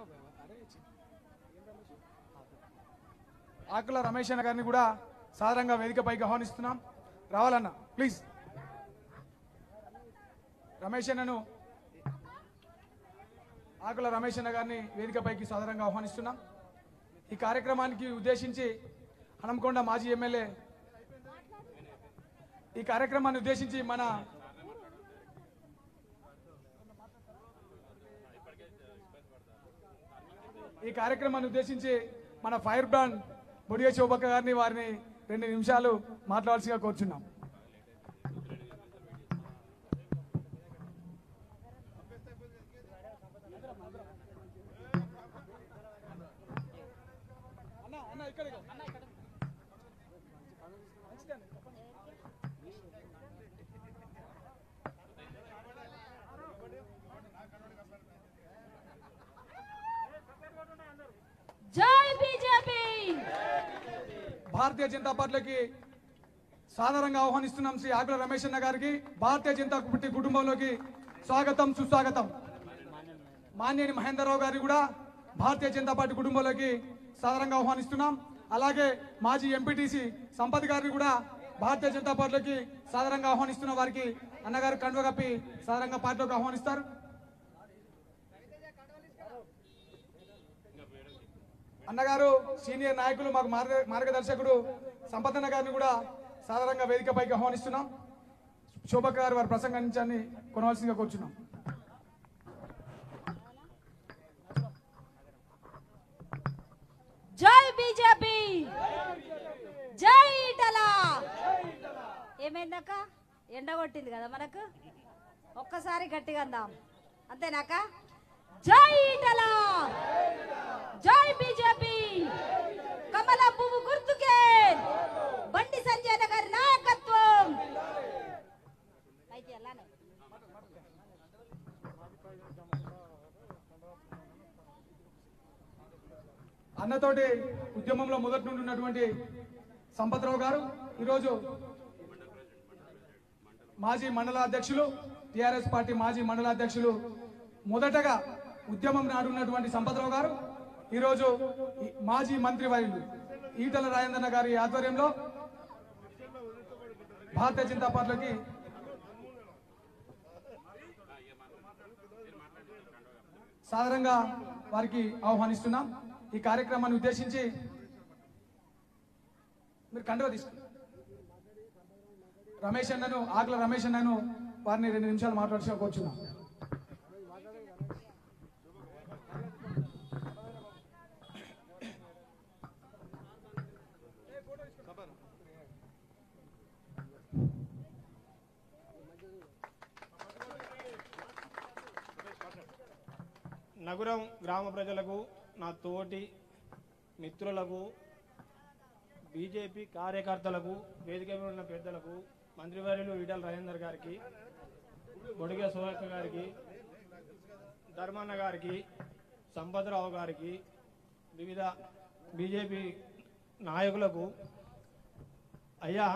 ఆకుల రమేష్ అన్న గారిని కూడా సాధారణంగా వేదికపైకి ఆహ్వానిస్తున్నాం రావాలన్న ప్లీజ్ రమేష్ అన్నను ఆకుల రమేష్ అన్న గారిని వేదికపైకి సాధారణంగా ఆహ్వానిస్తున్నాం ఈ కార్యక్రమానికి ఉద్దేశించి హనంకొండ మాజీ ఎమ్మెల్యే ఈ కార్యక్రమాన్ని ఉద్దేశించి మన ఈ కార్యక్రమాన్ని ఉద్దేశించి మన ఫైర్ బ్రాండ్ బొడిగ శోభక్క గారిని వారిని రెండు నిమిషాలు మాట్లాడాల్సిగా కోరుచున్నాం జై బీజేపీ భారతీయ జనతా పార్టీకి సాధారణంగా ఆహ్వానిస్తున్నాం శ్రీ ఆకుల రమేష్ అన్న గారికి భారతీయ జనతా పార్టీ కుటుంబంలోకి స్వాగతం సుస్వాగతం మాన్యని మహేందర్రావు గారిని కూడా భారతీయ జనతా పార్టీ కుటుంబంలోకి సాధారణంగా ఆహ్వానిస్తున్నాం అలాగే మాజీ ఎంపీటీసీ సంపత్ గారిని కూడా భారతీయ జనతా పార్టీలోకి సాధారణంగా ఆహ్వానిస్తున్న వారికి అన్నగారు కండువ కప్పి సాధారణంగా పార్టీలోకి ఆహ్వానిస్తారు అన్నగారు సీనియర్ నాయకులు మాకు మార్గ మార్గదర్శకుడు సంపదన్న గారిని కూడా సాధారణంగా వేదికపైకి ఆహ్వానిస్తున్నాం శోభక్క గారు వారి ప్రసంగించాన్ని కొనవలసిందిగా కూర్చున్నాం జై బీజేపీ జై ఇటలా ఏమైందక్క ఎండ కొట్టింది కదా మనకు ఒక్కసారి గట్టిగా అందాం అంతేనాక జై ఇటలా జై బీజేపీ కమల పువ్వు గుర్తుకే బండి సంజయ్ గారి నాయకత్వం అయితే అలానే అన్నతోటి ఉద్యమంలో మొదటి నుండి ఉన్నటువంటి సంపత్రావు గారు ఈరోజు మాజీ మండల అధ్యక్షులు టిఆర్ఎస్ పార్టీ మాజీ మండల అధ్యక్షులు మొదటగా ఉద్యమం నాడున్నటువంటి సంపత్రావు గారు ఈరోజు ఈ మాజీ మంత్రి వర్యులు ఈటల రాజేంద్రన్న గారి ఆధ్వర్యంలో భారతీయ జనతా పార్టీలోకి సాధారణంగా వారికి ఆహ్వానిస్తున్నాం ఈ కార్యక్రమాన్ని ఉద్దేశించి మీరు కండువ తీసుకు రమేష్ అన్నను ఆకుల రమేష్ అన్నను వారిని రెండు నిమిషాలు మాట్లాడుతూ కూర్చున్నాం నగరం గ్రామ ప్రజలకు నా తోటి మిత్రులకు బీజేపీ కార్యకర్తలకు వేదిక మీద ఉన్న పెద్దలకు మంత్రివర్యులు ఈటల రాజేందర్ గారికి బొడిగ సురేఖ గారికి ధర్మన్న గారికి సంపత్రావు గారికి వివిధ బీజేపీ నాయకులకు అయ్యా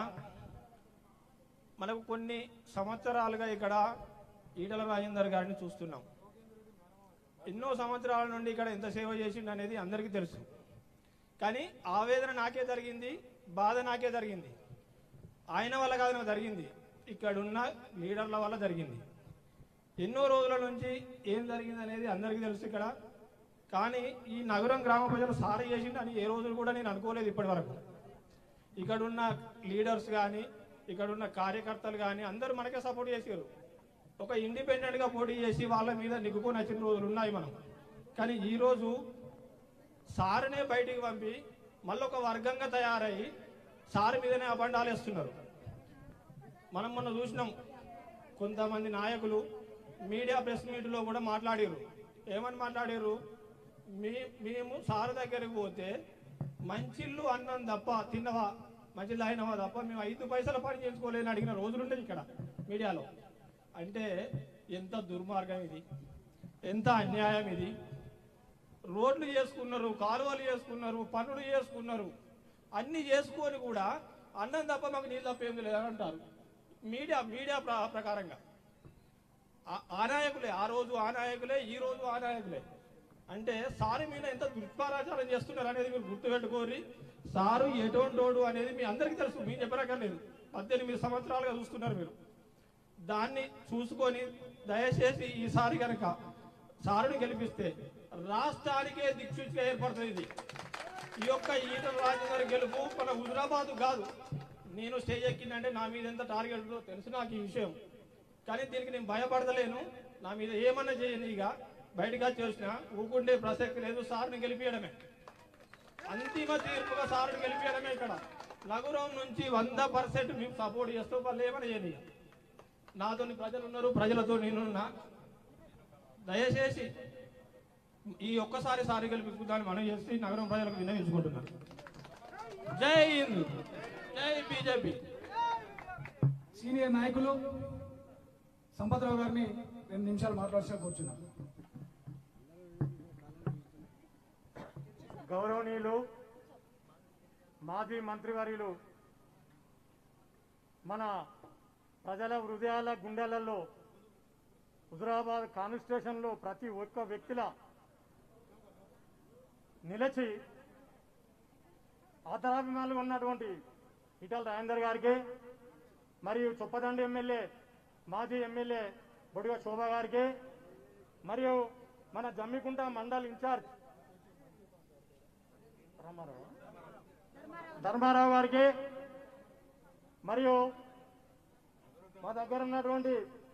మనకు కొన్ని సంవత్సరాలుగా ఇక్కడ ఈటల రాజేందర్ గారిని చూస్తున్నాం ఎన్నో సంవత్సరాల నుండి ఇక్కడ ఎంత సేవ చేసిండు అనేది అందరికీ తెలుసు కానీ ఆవేదన నాకే జరిగింది బాధ నాకే జరిగింది ఆయన వల్ల కాదు నాకు జరిగింది ఇక్కడున్న లీడర్ల వల్ల జరిగింది ఎన్నో రోజుల నుంచి ఏం జరిగింది అనేది అందరికీ తెలుసు ఇక్కడ కానీ ఈ నగరం గ్రామ ప్రజలు సారీ చేసిండు అని ఏ రోజులు కూడా నేను అనుకోలేదు ఇప్పటి వరకు ఇక్కడున్న లీడర్స్ కానీ ఇక్కడున్న కార్యకర్తలు కానీ అందరూ మనకే సపోర్ట్ చేసారు ఒక ఇండిపెండెంట్ గా పోటీ చేసి వాళ్ళ మీద నిగ్గుకొని వచ్చిన రోజులు ఉన్నాయి మనం కానీ ఈ రోజు సారునే బయటికి పంపి మళ్ళీ ఒక వర్గంగా తయారయ్యి సారు మీదనే అబండాలు వేస్తున్నారు మనం మొన్న చూసినాం కొంతమంది నాయకులు మీడియా ప్రెస్ మీట్లో కూడా మాట్లాడారు ఏమని మాట్లాడారు మీ మేము సారు దగ్గరికి పోతే మంచిళ్ళు అన్నం తప్ప తిన్నవా మంచిళ్ళు అయినవా తప్ప మేము ఐదు పైసల పని చేసుకోలేని అడిగిన రోజులుంటాయి ఇక్కడ మీడియాలో అంటే ఎంత దుర్మార్గం ఇది ఎంత అన్యాయం ఇది రోడ్లు చేసుకున్నారు కాలువలు చేసుకున్నారు పనులు చేసుకున్నారు అన్ని చేసుకొని కూడా అన్నం తప్ప మాకు నీళ్ళు తప్ప ఏమి లేదని అంటారు మీడియా మీడియా ప్ర- ప్రకారంగా ఆ- ఆ నాయకులే ఆ రోజు ఆ నాయకులే ఈ రోజు ఆ నాయకులే అంటే సారు మీద ఎంత దుష్పారాచారం చేస్తున్నారు అనేది మీరు గుర్తుపెట్టుకోరి సారు ఎటువంటోడు అనేది మీ అందరికీ తెలుసు మీరు చెప్పనక్కర్లేదు పద్దెనిమిది సంవత్సరాలుగా చూస్తున్నారు మీరు దాన్ని చూసుకొని దయచేసి ఈసారి కనుక సారుని గెలిపిస్తే రాష్ట్రానికే దిక్సూచిగా ఏర్పడుతుంది ఇది ఈ యొక్క ఈటల రాజేందర్ గెలుపు మన హుజరాబాద్ కాదు నేను స్టేజ్ ఎక్కిందంటే నా మీద ఎంత టార్గెట్ ఉందో తెలుసు నాకు ఈ విషయం కానీ దీనికి నేను భయపడతలేను నా మీద ఏమన్నా చేయను ఇక బయటగా చేసిన ఊకుండే ప్రసక్తి లేదు సార్ని గెలిపించడమే అంతిమ తీర్పుగా సార్ని గెలిపించడమే ఇక్కడ నగరం నుంచి వంద పర్సెంట్ మేము సపోర్ట్ చేస్తూ వాళ్ళు ఏమైనా చేయని నాతో ప్రజలు ఉన్నారు ప్రజలతో నేనున్నా దయచేసి ఈ ఒక్కసారి సారి గెలిపించుకుందాన్ని మనం చేసి నగరం ప్రజలకు విన్నవించుకుంటున్నాను జై హింద్ జై బీజేపీ సీనియర్ నాయకులు సంపత్రావు గారిని రెండు నిమిషాలు మాట్లాడాల్సిన కూర్చున్నాం గౌరవనీయులు మాజీ మంత్రివర్యులు మన ప్రజల హృదయాల గుండెలలో హుజరాబాద్ కాన్స్టిట్యూషన్లో ప్రతి ఒక్క వ్యక్తిల నిలిచి ఆదరాభిమానులు ఉన్నటువంటి ఈటల రాజేందర్ గారికి మరియు చొప్పదండి ఎమ్మెల్యే మాజీ ఎమ్మెల్యే బొడిగ శోభ గారికి మరియు మన జమ్మికుంట మండల్ ఇన్ఛార్జ్ రామారావు ధర్మారావు గారికి మరియు మా దగ్గర ఉన్నటువంటి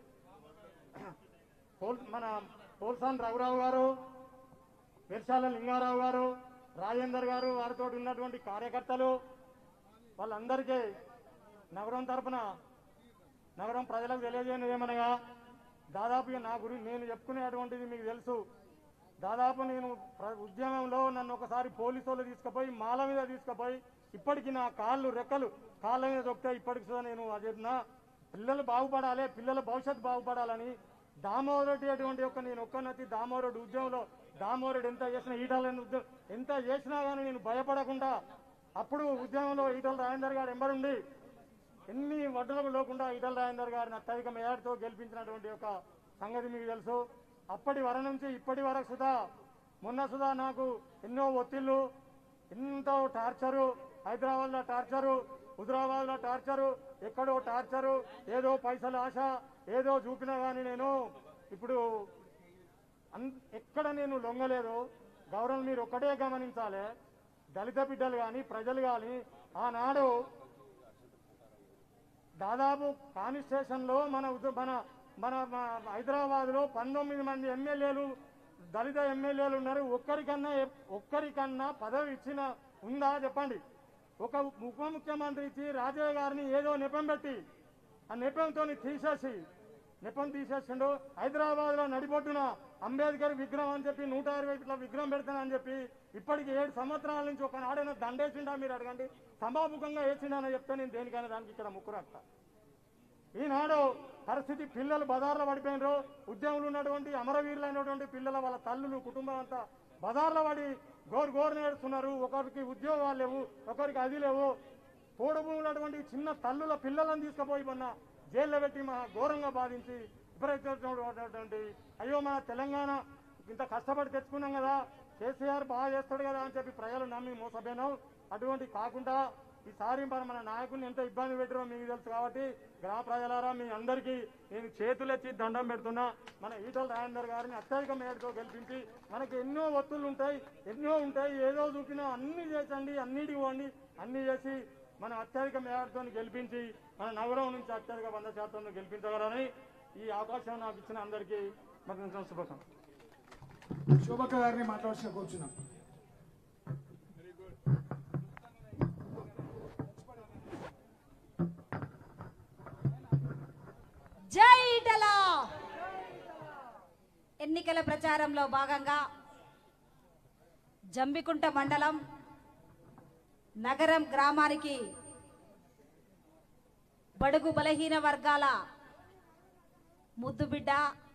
పోల్- మన పోల్సాన్ రఘురావు గారు విర్శాల లింగారావు గారు రాజేందర్ గారు వారితో ఉన్నటువంటి కార్యకర్తలు వాళ్ళందరికీ నగరం తరపున నగరం ప్రజలకు తెలియజేయను ఏమనగా దాదాపుగా నా గురించి నేను చెప్పుకునేటువంటిది మీకు తెలుసు దాదాపు నేను ప్ర- ఉద్యమంలో నన్ను ఒకసారి పోలీసు వాళ్ళు తీసుకుపోయి మాల మీద తీసుకుపోయి ఇప్పటికి నా కాళ్ళు రెక్కలు కాళ్ళ మీద దొక్కితే ఇప్పటికి కూడా నేను అది చెప్పినా పిల్లలు బాగుపడాలి పిల్లల భవిష్యత్తు బాగుపడాలని దామోదరుడు అటువంటి ఒక నేను ఒక్కనతి దామోదరుడు ఉద్యమంలో దామోదరుడు ఎంత చేసినా ఈటల ఉద్యమం ఎంత చేసినా కానీ నేను భయపడకుండా అప్పుడు ఉద్యమంలో ఈటల రాజేందర్ గారు ఎంబడుండి ఎన్ని వడ్డలకు లేకుండా ఈటల రాజేందర్ గారిని అత్యధిక మేరతో గెలిపించినటువంటి ఒక సంగతి మీకు తెలుసు అప్పటి వర నుంచి ఇప్పటి వరకు సుధా మొన్న సుధా నాకు ఎన్నో ఒత్తిళ్లు ఎంతో టార్చరు హైదరాబాద్ లో టార్చరు హుజరాబాద్ లో టార్చరు ఎక్కడో టార్చరు ఏదో పైసల ఆశ ఏదో చూపినా గానీ నేను ఇప్పుడు అన్- ఎక్కడ నేను లొంగలేదు గౌరవం మీరు ఒక్కటే గమనించాలి దళిత బిడ్డలు కానీ ప్రజలు కానీ ఆనాడు దాదాపు కాన్స్టిట్యూషన్ లో మన ఉద్ద- మన మన హైదరాబాద్ లో పంతొమ్మిది మంది ఎమ్మెల్యేలు దళిత ఎమ్మెల్యేలు ఉన్నారు ఒక్కరికన్నా ఎప్- ఒక్కరికన్నా పదవి ఇచ్చిన ఉందా చెప్పండి ఒక ఉప ముఖ్యమంత్రి ఇచ్చి రాజయ్య గారిని ఏదో నెపం పెట్టి ఆ నెపంతో తీసేసి నెపం తీసేసిండు హైదరాబాద్ లో నడిబొడ్డున అంబేద్కర్ విగ్రహం అని చెప్పి నూట ఇరవై ఫీట్ల విగ్రహం పెడతానని చెప్పి ఇప్పటికి ఏడు సంవత్సరాల నుంచి ఒక నాడైనా దండేసిండా మీరు అడగండి సభాముఖంగా వేసిండా అని చెప్తే నేను దేనికైనా దానికి ఇక్కడ ముక్కు రాస్తా ఈనాడు పరిస్థితి పిల్లలు బజార్లో పడిపోయినరు ఉద్యమంలో ఉన్నటువంటి అమరవీరులైనటువంటి పిల్లల వాళ్ళ తల్లులు కుటుంబం అంతా బజార్లో పడి గోరు గోరు నేడుస్తున్నారు ఒకరికి ఉద్యోగాలు లేవు ఒకరికి అది లేవు పోడుపు ఉన్నటువంటి చిన్న తల్లుల పిల్లలను తీసుకుపోయి మొన్న జైల్లో పెట్టి మా ఘోరంగా బాధించి విపరీతమైనటువంటి అయ్యో మన తెలంగాణ ఇంత కష్టపడి తెచ్చుకున్నాం కదా కేసీఆర్ బాగా చేస్తాడు కదా అని చెప్పి ప్రజలు నమ్మి మోసపోయినాం అటువంటి కాకుండా ఈసారి మరి మన నాయకుల్ని ఎంత ఇబ్బంది పెట్టారో మీకు తెలుసు కాబట్టి గ్రామ ప్రజలారా మీ అందరికీ నేను చేతులెత్తి దండం పెడుతున్నా మన ఈటల రాజేందర్ గారిని అత్యధిక మేరతో గెలిపించి మనకి ఎన్నో ఒత్తులు ఉంటాయి ఎన్నో ఉంటాయి ఏదో చూపినా అన్ని చేసండి అన్నిటికి పోండి అన్ని చేసి మనం అత్యధిక మేరతో గెలిపించి మన నగరం నుంచి అత్యధిక వంద శాతంలో గెలిపించగలని ఈ అవకాశం నాకు ఇచ్చిన అందరికీ మరి శుభాకాంక్షలు శోభక్క గారిని మాట్లాడాల్సిన కూర్చున్నాం జై ఈటల ఎన్నికల ప్రచారంలో భాగంగా జంబికుంట మండలం నగరం గ్రామానికి బడుగు బలహీన వర్గాల ముద్దుబిడ్డ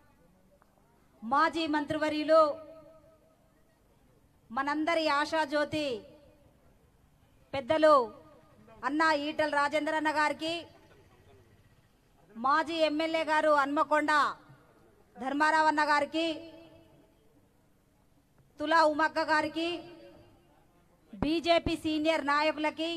మాజీ మంత్రివర్యులు మనందరి ఆశాజ్యోతి పెద్దలు అన్న ఈటల రాజేంద్ర అన్న గారికి మాజీ ఎమ్మెల్యే గారు హన్మకొండ ధర్మారావు అన్న గారికి తులా ఉమక్క గారికి బీజేపీ సీనియర్ నాయకులకి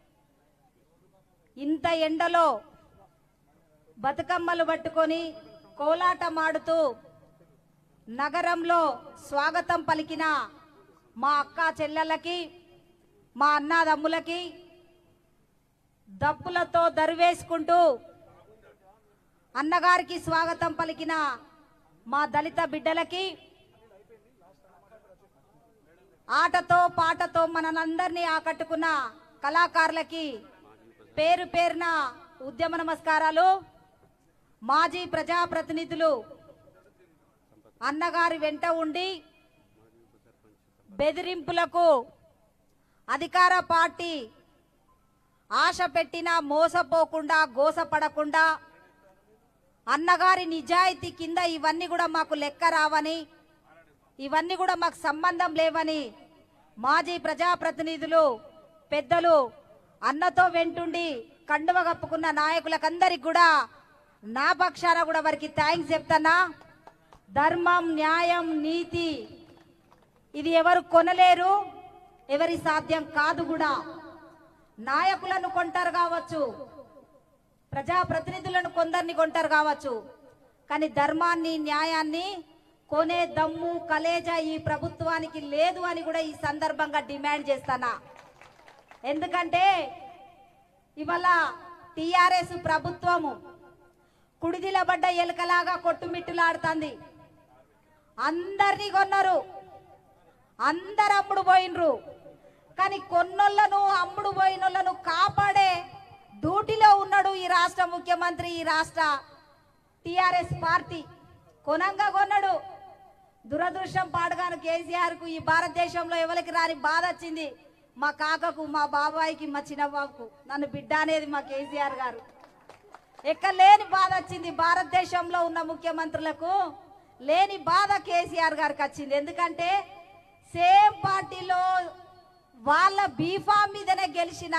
ఇంత ఎండలో బతుకమ్మలు పట్టుకొని కోలాటం ఆడుతూ నగరంలో స్వాగతం పలికిన మా అక్క చెల్లెళ్ళకి మా అన్నదమ్ములకి దప్పులతో దరివేసుకుంటూ అన్నగారికి స్వాగతం పలికిన మా దళిత బిడ్డలకి ఆటతో పాటతో మనలందరినీ ఆకట్టుకున్న కళాకారులకి పేరు పేరున ఉద్యమ నమస్కారాలు మాజీ ప్రజాప్రతినిధులు అన్నగారి వెంట ఉండి బెదిరింపులకు అధికార పార్టీ ఆశ పెట్టినా మోసపోకుండా గోసపడకుండా అన్నగారి నిజాయితీ కింద ఇవన్నీ కూడా మాకు లెక్క రావని ఇవన్నీ కూడా మాకు సంబంధం లేవని మాజీ ప్రజాప్రతినిధులు పెద్దలు అన్నతో వెంటుండి కండువ కప్పుకున్న నాయకులకందరికి కూడా నా పక్షాన కూడా వారికి థ్యాంక్స్ చెప్తానా ధర్మం న్యాయం నీతి ఇది ఎవరు కొనలేరు ఎవరి సాధ్యం కాదు కూడా నాయకులను కొంటారు కావచ్చు ప్రజాప్రతినిధులను కొందరిని కొంటారు కావచ్చు కానీ ధర్మాన్ని న్యాయాన్ని కొనే దమ్ము కలేజా ఈ ప్రభుత్వానికి లేదు అని కూడా ఈ సందర్భంగా డిమాండ్ చేస్తానా ఎందుకంటే ఇవాళ టిఆర్ఎస్ ప్రభుత్వము కుడిదిలబడ్డ ఎలుకలాగా కొట్టుమిట్టులాడుతుంది అందరినీ కొన్నారు అందరు అమ్ముడు పోయినరు కానీ కొన్నోళ్లను అమ్ముడు పోయినోళ్లను కాపాడే డ్యూటీలో ఉన్నాడు ఈ రాష్ట్ర ముఖ్యమంత్రి ఈ రాష్ట్ర టిఆర్ఎస్ పార్టీ కొనంగా కొన్నాడు దురదృష్టం పాడుగాను కేసీఆర్ కు ఈ భారతదేశంలో ఎవరికి రాని బాధ వచ్చింది మా కాకకు మా బాబాయికి మా చిన్నబాబుకు నన్ను బిడ్డ అనేది మా కేసీఆర్ గారు ఎక్కడ లేని బాధ వచ్చింది భారతదేశంలో ఉన్న ముఖ్యమంత్రులకు లేని బాధ కేసీఆర్ గారికి వచ్చింది ఎందుకంటే సేమ్ పార్టీలో వాళ్ళ బీఫామ్ మీదనే గెలిచిన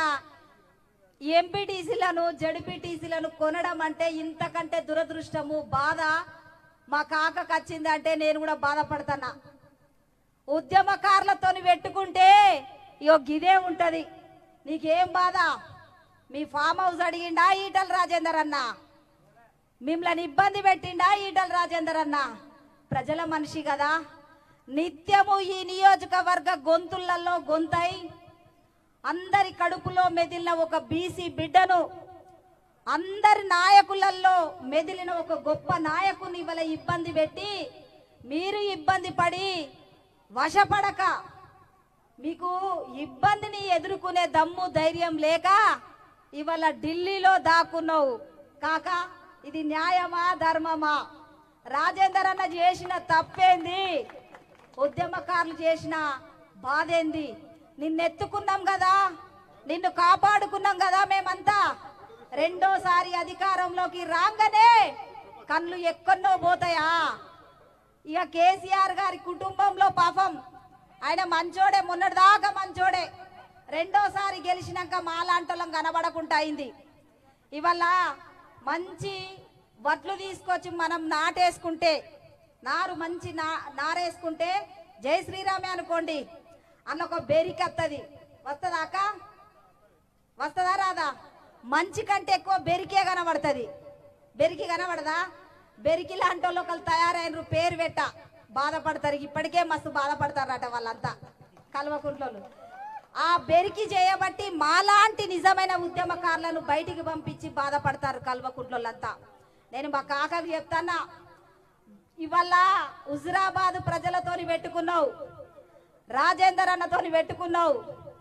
ఎంపీటీసీలను జడ్పీటీసీలను కొనడం అంటే ఇంతకంటే దురదృష్టము బాధ మా కాకకు వచ్చిందంటే నేను కూడా బాధపడతానా ఉద్యమకారులతో పెట్టుకుంటే ఇగో గిదే ఉంటది నీకేం బాధ మీ ఫామ్ హౌస్ అడిగిండా ఈటల రాజేందర్ అన్న మిమ్మల్ని ఇబ్బంది పెట్టిండా ఈటల రాజేందర్ అన్న ప్రజల మనిషి కదా నిత్యము ఈ నియోజకవర్గ గొంతులలో గొంతై అందరి కడుపులో మెదిలిన ఒక బీసీ బిడ్డను అందరి నాయకులలో మెదిలిన ఒక గొప్ప నాయకుని ఇవాళ ఇబ్బంది పెట్టి మీరు ఇబ్బంది పడి వశపడక మీకు ఇబ్బందిని ఎదుర్కొనే దమ్ము ధైర్యం లేక ఇవాళ ఢిల్లీలో దాక్కున్నావు కాక ఇది న్యాయమా ధర్మమా రాజేందర్ అన్న చేసిన తప్పేంది ఉద్యమకారులు చేసిన బాధేంది నిన్నెత్తుకున్నాం కదా నిన్ను కాపాడుకున్నాం కదా మేమంతా రెండోసారి అధికారంలోకి రాగానే కళ్ళు ఎక్కడో పోతాయా ఇక కేసీఆర్ గారి కుటుంబంలో పాపం ఆయన మంచోడే మొన్నటిదాకా మంచోడే రెండోసారి గెలిచినాక మాలాంటోళ్ళం కనబడకుండా అయింది ఇవాళ మంచి వడ్లు తీసుకొచ్చి మనం నాటేసుకుంటే నారు మంచి నా నారేసుకుంటే జై శ్రీరామే అనుకోండి అన్న ఒక బెరికి వస్తుంది వస్తుందాక వస్తుందా రాదా మంచి కంటే ఎక్కువ బెరికే కనబడుతుంది బెరికి కనబడదా బెరికి లాంటి వాళ్ళు ఒకళ్ళు తయారైనరు పేరు పెట్ట బాధపడతారు ఇప్పటికే మస్తు బాధపడతారట వాళ్ళంతా కల్వకుంట్లోళ్ళు ఆ బెరికి చేయబట్టి మాలాంటి నిజమైన ఉద్యమకారులను బయటికి పంపించి బాధపడతారు కల్వకుంట్లోళ్ళంతా నేను మా కాకకు చెప్తానా ఇవాళ హుజురాబాద్ ప్రజలతోని పెట్టుకున్నావు రాజేందర్ అన్నతోని పెట్టుకున్నావు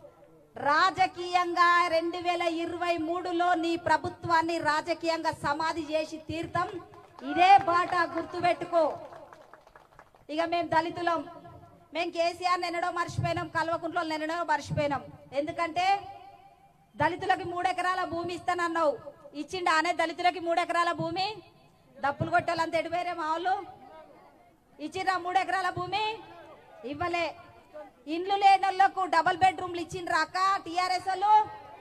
రాజకీయంగా రెండు వేల ఇరవై మూడులో నీ ప్రభుత్వాన్ని రాజకీయంగా సమాధి చేసి తీర్థం ఇదే బాట గుర్తుపెట్టుకో ఇక మేము దళితులం మేము కేసీఆర్ ఎన్నడో మర్చిపోయినాం కల్వకుంట్లో ఎన్నడో మర్చిపోయినాం ఎందుకంటే దళితులకి మూడెకరాల భూమి ఇస్తానన్నావు ఇచ్చిండా అనే దళితులకి మూడెకరాల భూమి డప్పులు కొట్టాలంత ఎడిపోయారే మా వాళ్ళు ఇచ్చిండ్రా మూడెకరాల భూమి ఇవ్వలే ఇండ్లు లేని వాళ్ళకు డబల్ బెడ్రూమ్లు ఇచ్చిండ్రా అక్క టిఆర్ఎస్ వాళ్ళు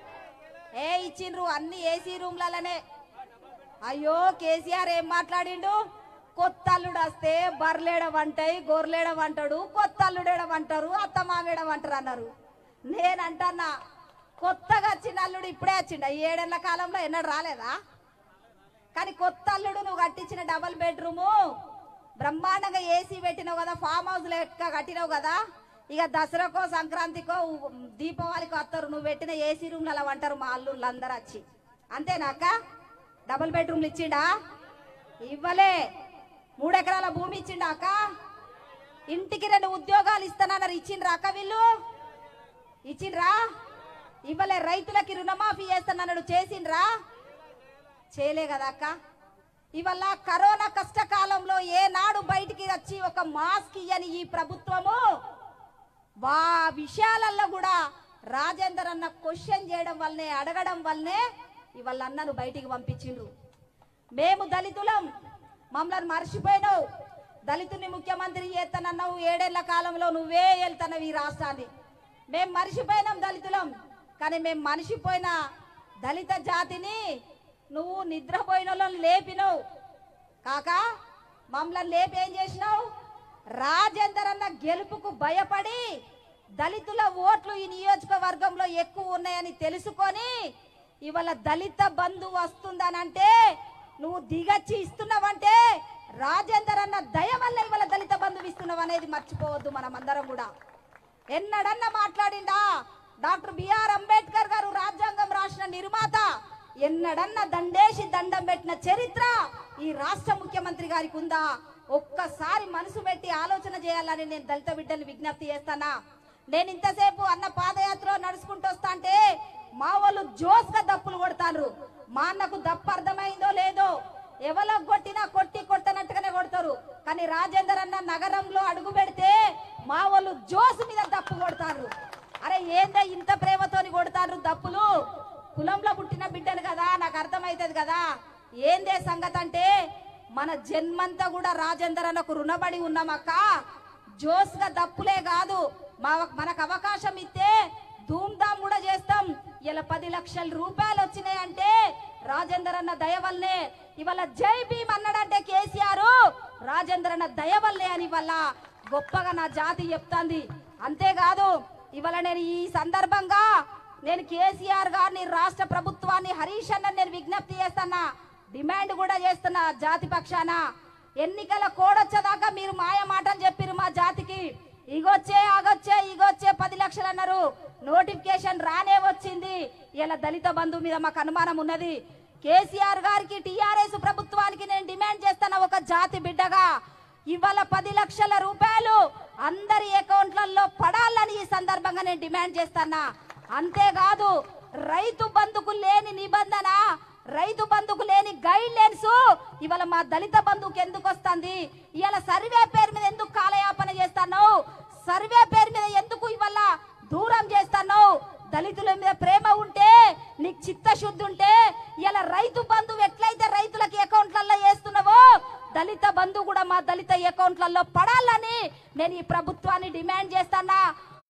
ఏ ఇచ్చిండ్రు అన్ని ఏసీ రూమ్లలోనే అయ్యో కేసీఆర్ ఏం మాట్లాడిండు కొత్త అల్లుడు వస్తే బర్లేడమంటాయి గొర్రెడమంటాడు కొత్త అల్లుడేడమంటారు అత్త మామేడమంటారు అన్నారు నేనంటన్నా కొత్తగా వచ్చిన అల్లుడు ఇప్పుడే వచ్చిండ ఈ ఏడేళ్ల కాలంలో ఎన్నడు రాలేదా కానీ కొత్త అల్లుడు నువ్వు కట్టించిన డబల్ బెడ్రూము బ్రహ్మాండంగా ఏసీ పెట్టినావు కదా ఫామ్ హౌస్ లెక్క కట్టినావు కదా ఇక దసరాకో సంక్రాంతికో ఉ- దీపావళికో వస్తారు నువ్వు పెట్టిన ఏసీ రూమ్లు అలా అంటారు మా అల్లుళ్ళు అందరు వచ్చి అంతేనాక డబుల్ బెడ్రూమ్లు ఇచ్చిండా ఇవ్వలే మూడు ఎకరాల భూమి ఇచ్చిండా అక్క ఇంటికి రెండు ఉద్యోగాలు ఇస్తానన్నారు ఇచ్చిండ్రా అక్క వీళ్ళు ఇచ్చిండ్రా ఇవ్వలే రైతులకి రుణమాఫీ చేస్తానన్నాడు చేసిండ్రా చేయలే కదా అక్క ఇవల్ల కరోనా కష్టకాలంలో ఏనాడు బయటికి వచ్చి ఒక మాస్క్ ఇయ్యని ఈ ప్రభుత్వము వా విషయాలల్లో కూడా రాజేందర్ అన్న క్వశ్చన్ చేయడం వల్లనే అడగడం వల్లనే ఇవాళ అన్నను బయటికి పంపించిండ్రు మేము దళితులం మమ్మల్ని మర్చిపోయినావు దళితుని ముఖ్యమంత్రి చేస్తానన్నావు ఏడేళ్ల కాలంలో నువ్వే వెళ్తున్నావు ఈ రాష్ట్రాన్ని మేము మర్చిపోయినాం దళితులం కానీ మేము మర్చిపోయిన దళిత జాతిని నువ్వు నిద్రపోయిన వాళ్ళని లేపినావు కాక మమ్మల్ని లేపి ఏం చేసినావు రాజేందర్ అన్న గెలుపుకు భయపడి దళితుల ఓట్లు ఈ నియోజకవర్గంలో ఎక్కువ ఉన్నాయని తెలుసుకొని ఇవాళ దళిత బంధు వస్తుందనంటే నువ్వు దిగచ్చి ఇస్తున్నావంటే రాజేందర్ అన్న దయ వల్ల ఇవాళ దళిత బంధువు ఇస్తున్నావు అనేది మర్చిపోవద్దు మనం అందరం కూడా ఎన్నడన్నా మాట్లాడిండా డాక్టర్ బిఆర్ అంబేద్కర్ గారు రాజ్యాంగం రాసిన నిర్మాత ఎన్నడన్నా దండేసి దండం పెట్టిన చరిత్ర ఈ రాష్ట్ర ముఖ్యమంత్రి గారికి ఉందా ఒక్కసారి మనసు పెట్టి ఆలోచన చేయాలని నేను దళిత బిడ్డలు విజ్ఞప్తి చేస్తానా నేను ఇంతసేపు అన్న పాదయాత్ర నడుచుకుంటూ వస్తా అంటే మా వాళ్ళు జోస్గా దప్పులు కొడతారు మా అన్నకు దప్పు అర్థమైందో లేదో ఎవలో కొట్టినా కొట్టి కొట్టనట్టుగానే కొడతారు కానీ రాజేందర్ అన్న నగరంలో అడుగు పెడితే మా వాళ్ళు జోసు మీద దప్పు కొడతారు అరే ఏందా ఇంత ప్రేమతోని కొడతారు దప్పులు కులంలో పుట్టిన బిడ్డలు కదా నాకు అర్థమైతుంది కదా ఏందే సంగతి అంటే మన జన్మంతా కూడా రాజేందర్ అన్నకు రుణపడి ఉన్నామక్క జోస్గా దప్పులే కాదు మా మనకు అవకాశం ఇస్తే ధూమ్ధామ్ కూడా చేస్తాం ఇలా పది లక్షల రూపాయలు వచ్చినాయి అంటే రాజేందర్ అన్న దయ వల్లనే ఇవాళ జై భీమ్ అన్నాడంటే కేసీఆర్ రాజేందర్ అన్న దయ వల్లే అని ఇవాళ గొప్పగా నా జాతి చెప్తాంది అంతేకాదు ఇవాళ నేను ఈ సందర్భంగా నేను కేసీఆర్ గారిని రాష్ట్ర ప్రభుత్వాన్ని హరీష్ అన్న నేను విజ్ఞప్తి చేస్తున్నా డిమాండ్ కూడా చేస్తున్నా జాతి పక్షాన ఎన్నికల కోడొచ్చేదాకా మీరు మాయ మాటలు చెప్పిరు మా జాతికి ఇగొచ్చే ఆగొచ్చే ఇగొచ్చే పది లక్షలు అన్నారు నోటిఫికేషన్ రానే వచ్చింది ఇలా దళిత బంధువు మీద మాకు అనుమానం ఉన్నది కేసీఆర్ గారికి టిఆర్ఎస్ ప్రభుత్వానికి నేను డిమాండ్ చేస్తున్న ఒక జాతి బిడ్డగా ఇవాళ పది లక్షల రూపాయలు అందరి అకౌంట్లలో పడాలని ఈ సందర్భంగా నేను డిమాండ్ చేస్తున్నా అంతేకాదు రైతు బంధుకు లేని నిబంధన రైతు బంధుకు లేని గైడ్ లైన్స్ ఇవాళ మా దళిత బంధువుకి ఎందుకు వస్తుంది ఇవాళ సర్వే పేరు మీద ఎందుకు కాలయాపన చేస్తాను సర్వే పేరు మీద ఎందుకు ఇవాళ దూరం చేస్తాను దళితుల మీద ప్రేమ ఉంటే నీకు చిత్తశుద్ధి ఉంటే ఇలా రైతు బంధువు ఎట్లయితే రైతులకి అకౌంట్లలో వేస్తున్నావో దళిత బంధువు కూడా మా దళిత అకౌంట్లలో పడాలని నేను ఈ ప్రభుత్వాన్ని డిమాండ్ చేస్తానా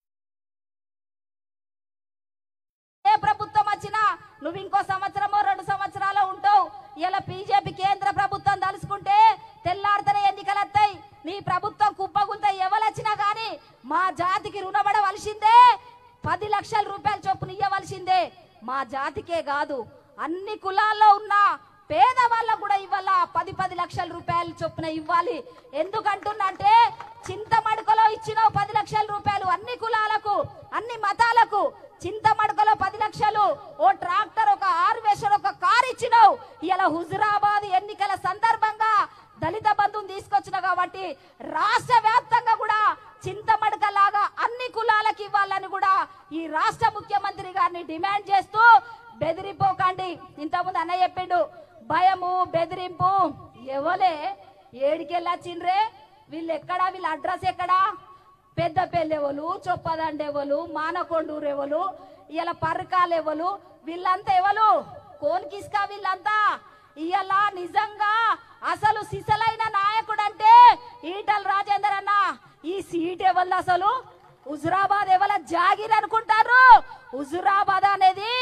ఏ ప్రభుత్వం వచ్చినా నువ్వు ఇంకో సంవత్సరమో రెండు సంవత్సరాలు ఉంటావు ఇలా బీజేపీ కేంద్ర ప్రభుత్వం తలుసుకుంటే తెల్లారితేనే ఎన్నికలు వస్తాయి నీ ప్రభుత్వం కుప్పగుంత ఎవరొచ్చినా గాని మా జాతికి రుణపడవలసిందే పది లక్షల రూపాయల చొప్పున ఇవ్వవలసిందే మా జాతికే కాదు అన్ని కులాల్లో ఉన్న పేదవాళ్ళకు కూడా ఇవ్వాల పది పది లక్షల రూపాయలు చొప్పున ఇవ్వాలి ఎందుకంటున్నంటే చింతమడుకలో ఇచ్చిన పది లక్షల రూపాయలు అన్ని కులాలకు అన్ని మతాలకు చింతమడుకలో పది లక్షలు ఓ ట్రాక్టర్ ఒక హార్వెస్టర్ ఒక కార్ ఇచ్చినావు ఇలా హుజురాబాద్ ఎన్నికల సందర్భంగా దళిత బంధువుని తీసుకొచ్చిన కాబట్టి రాష్ట్ర వ్యాప్తంగా కూడా చింతమడక లాగా అన్ని కులాలకు ఇవ్వాలని కూడా ఈ రాష్ట్ర ముఖ్యమంత్రి గారిని డిమాండ్ చేస్తూ బెదిరిపోకండి ఇంతకుముందు అన్న చెప్పిండు భయము బెదిరింపు ఎవలే ఏడికెళ్ళొచ్చిండ్రే వీళ్ళు ఎక్కడా వీళ్ళ అడ్రస్ ఎక్కడా పెద్ద పెళ్ళెవలు చొప్పదండెవలు మానకొండూరు ఎవలు ఇలా పర్కాలు ఎవలు వీళ్ళంతా ఎవలు కోన్కిస్కా వీళ్ళంతా ఇవాళ నిజంగా అసలు సిసలైన నాయకుడు అంటే ఈటల రాజేందర్ అన్న ఈ సీట్ ఎవరిది అసలు హుజురాబాద్ ఎవల జాగిర్ అనుకుంటారు హుజురాబాద్ అనేది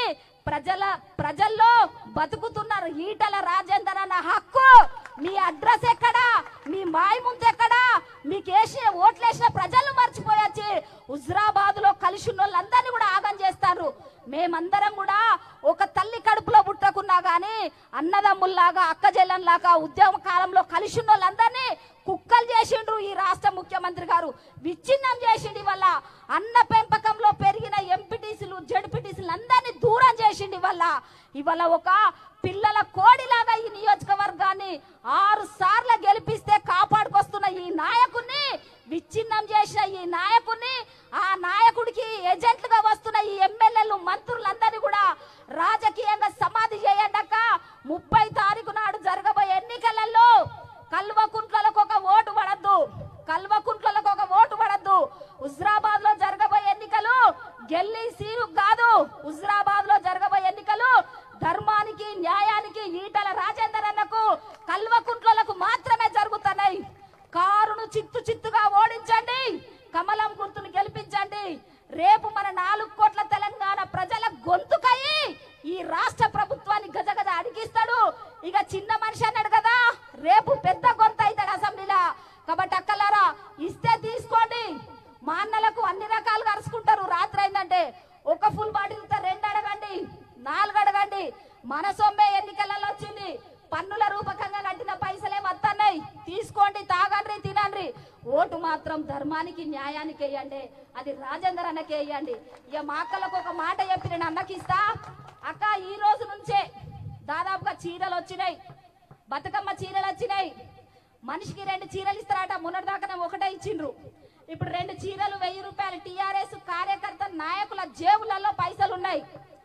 ప్రజల ప్రజల్లో బతుకుతున్నారు ఈటల రాజేందర్ అన్న హక్కు మీ అడ్రస్ ఎక్కడా మీ మాయముంత ఎక్కడా మీకు వేసిన ఓట్లేసిన ప్రజలు మర్చిపోయొచ్చి హుజరాబాద్ లో కలిసి ఉన్న వాళ్ళందరినీ కూడా ఆగం చేస్తారు మేమందరం కూడా ఒక తల్లి కడుపులో పుట్టకున్నా గానీ అన్నదమ్ముల్లాగా అక్క చెల్లెల్లాగా ఉద్యమ కాలంలో కలిసి ఉన్న వాళ్ళందరినీ కుక్కలు చేసిండ్రు ఈ రాష్ట్ర ముఖ్యమంత్రి గారు విచ్ఛిన్నం చేసిండు వల్ల అన్న పెంపకంలో పెరిగిన ఎంపీటీసీలు జడ్పీటీసీలు అందరినీ దూరం చేసిండు వల్ల ఇవాళ ఒక పిల్లల కోడిలాగా ఈ నియోజకవర్గాన్ని ఆరు సార్లు గెలిపిస్తే కాపాడుకొస్తున్న ఈ నాయకుడిని విచ్ఛిన్నం చేసిన ఈ నాయకుడిని ఆ నాయకుడికి ఏజెంట్లుగా వస్తున్న ఈ ఎమ్మెల్యేలు మంత్రులందరినీ కూడా రాజకీయంగా సమాధి చేయండక ముప్పై తారీఖు నాడు జరగబోయే ఎన్నికలలో కల్వకుంట్లకు ఒక ఓటు పడద్దు కల్వకుంట్లకు ఒక ఓటు పడద్దు హుజరాబాద్ లో జరగబోయే ఎన్నికలు గెల్లి సీరు కాదు హుజరాబాద్ లో జరగబోయే ఎన్నికలు ధర్మానికి న్యాయానికి ఈటల రాజేందర్ అన్నకు కల్వకుంట్లకు మాత్రమే జరుగుతున్నాయి కారును చిత్తు చిత్తుగా ఓడించండి కమలం గుర్తును గెలిపించండి రేపు మన నాలుగు కోట్ల తెలంగాణ ప్రజల గొంతుకై ఈ రాష్ట్ర ప్రభుత్వాన్ని గజగజ అడిగిస్తాడు ఇక చిన్న మనిషి అన్నాడు కదా రేపు పెద్ద గొంతు అవుతాడు అసెంబ్లీలో కాబట్టి అక్కలారా ఇస్తే తీసుకోండి మా అన్నలకు అన్ని రకాలుగా అరుచుకుంటారు రాత్రి అయిందంటే ఒక ఫుల్ బాటిల్ రెండు అడగండి నాలుగు అడగండి మన సొమ్మే ఎన్నికలలో వచ్చింది పన్నుల రూపకంగా కట్టిన పైసలే వస్తున్నాయి తీసుకోండి తాగండి తినండి ఓటు మాత్రం ధర్మానికి న్యాయానికి వేయండి అది రాజేందర్ అన్నకి వేయండి ఇక మా అక్కలకు ఒక మాట చెప్పి నేను అన్నకి ఇస్తా అక్క ఈ రోజు నుంచే దాదాపుగా చీరలు వచ్చినాయి బతుకమ్మ చీరలు వచ్చినాయి మనిషికి రెండు చీరలు ఇస్తారట మొన్నటి దాకా ఒకటే ఇచ్చిండ్రు ఇప్పుడు రెండు చీరలు వెయ్యి రూపాయలు టిఆర్ఎస్ కార్యకర్త నాయకుల జేబులలో పైసలు ఉన్నాయి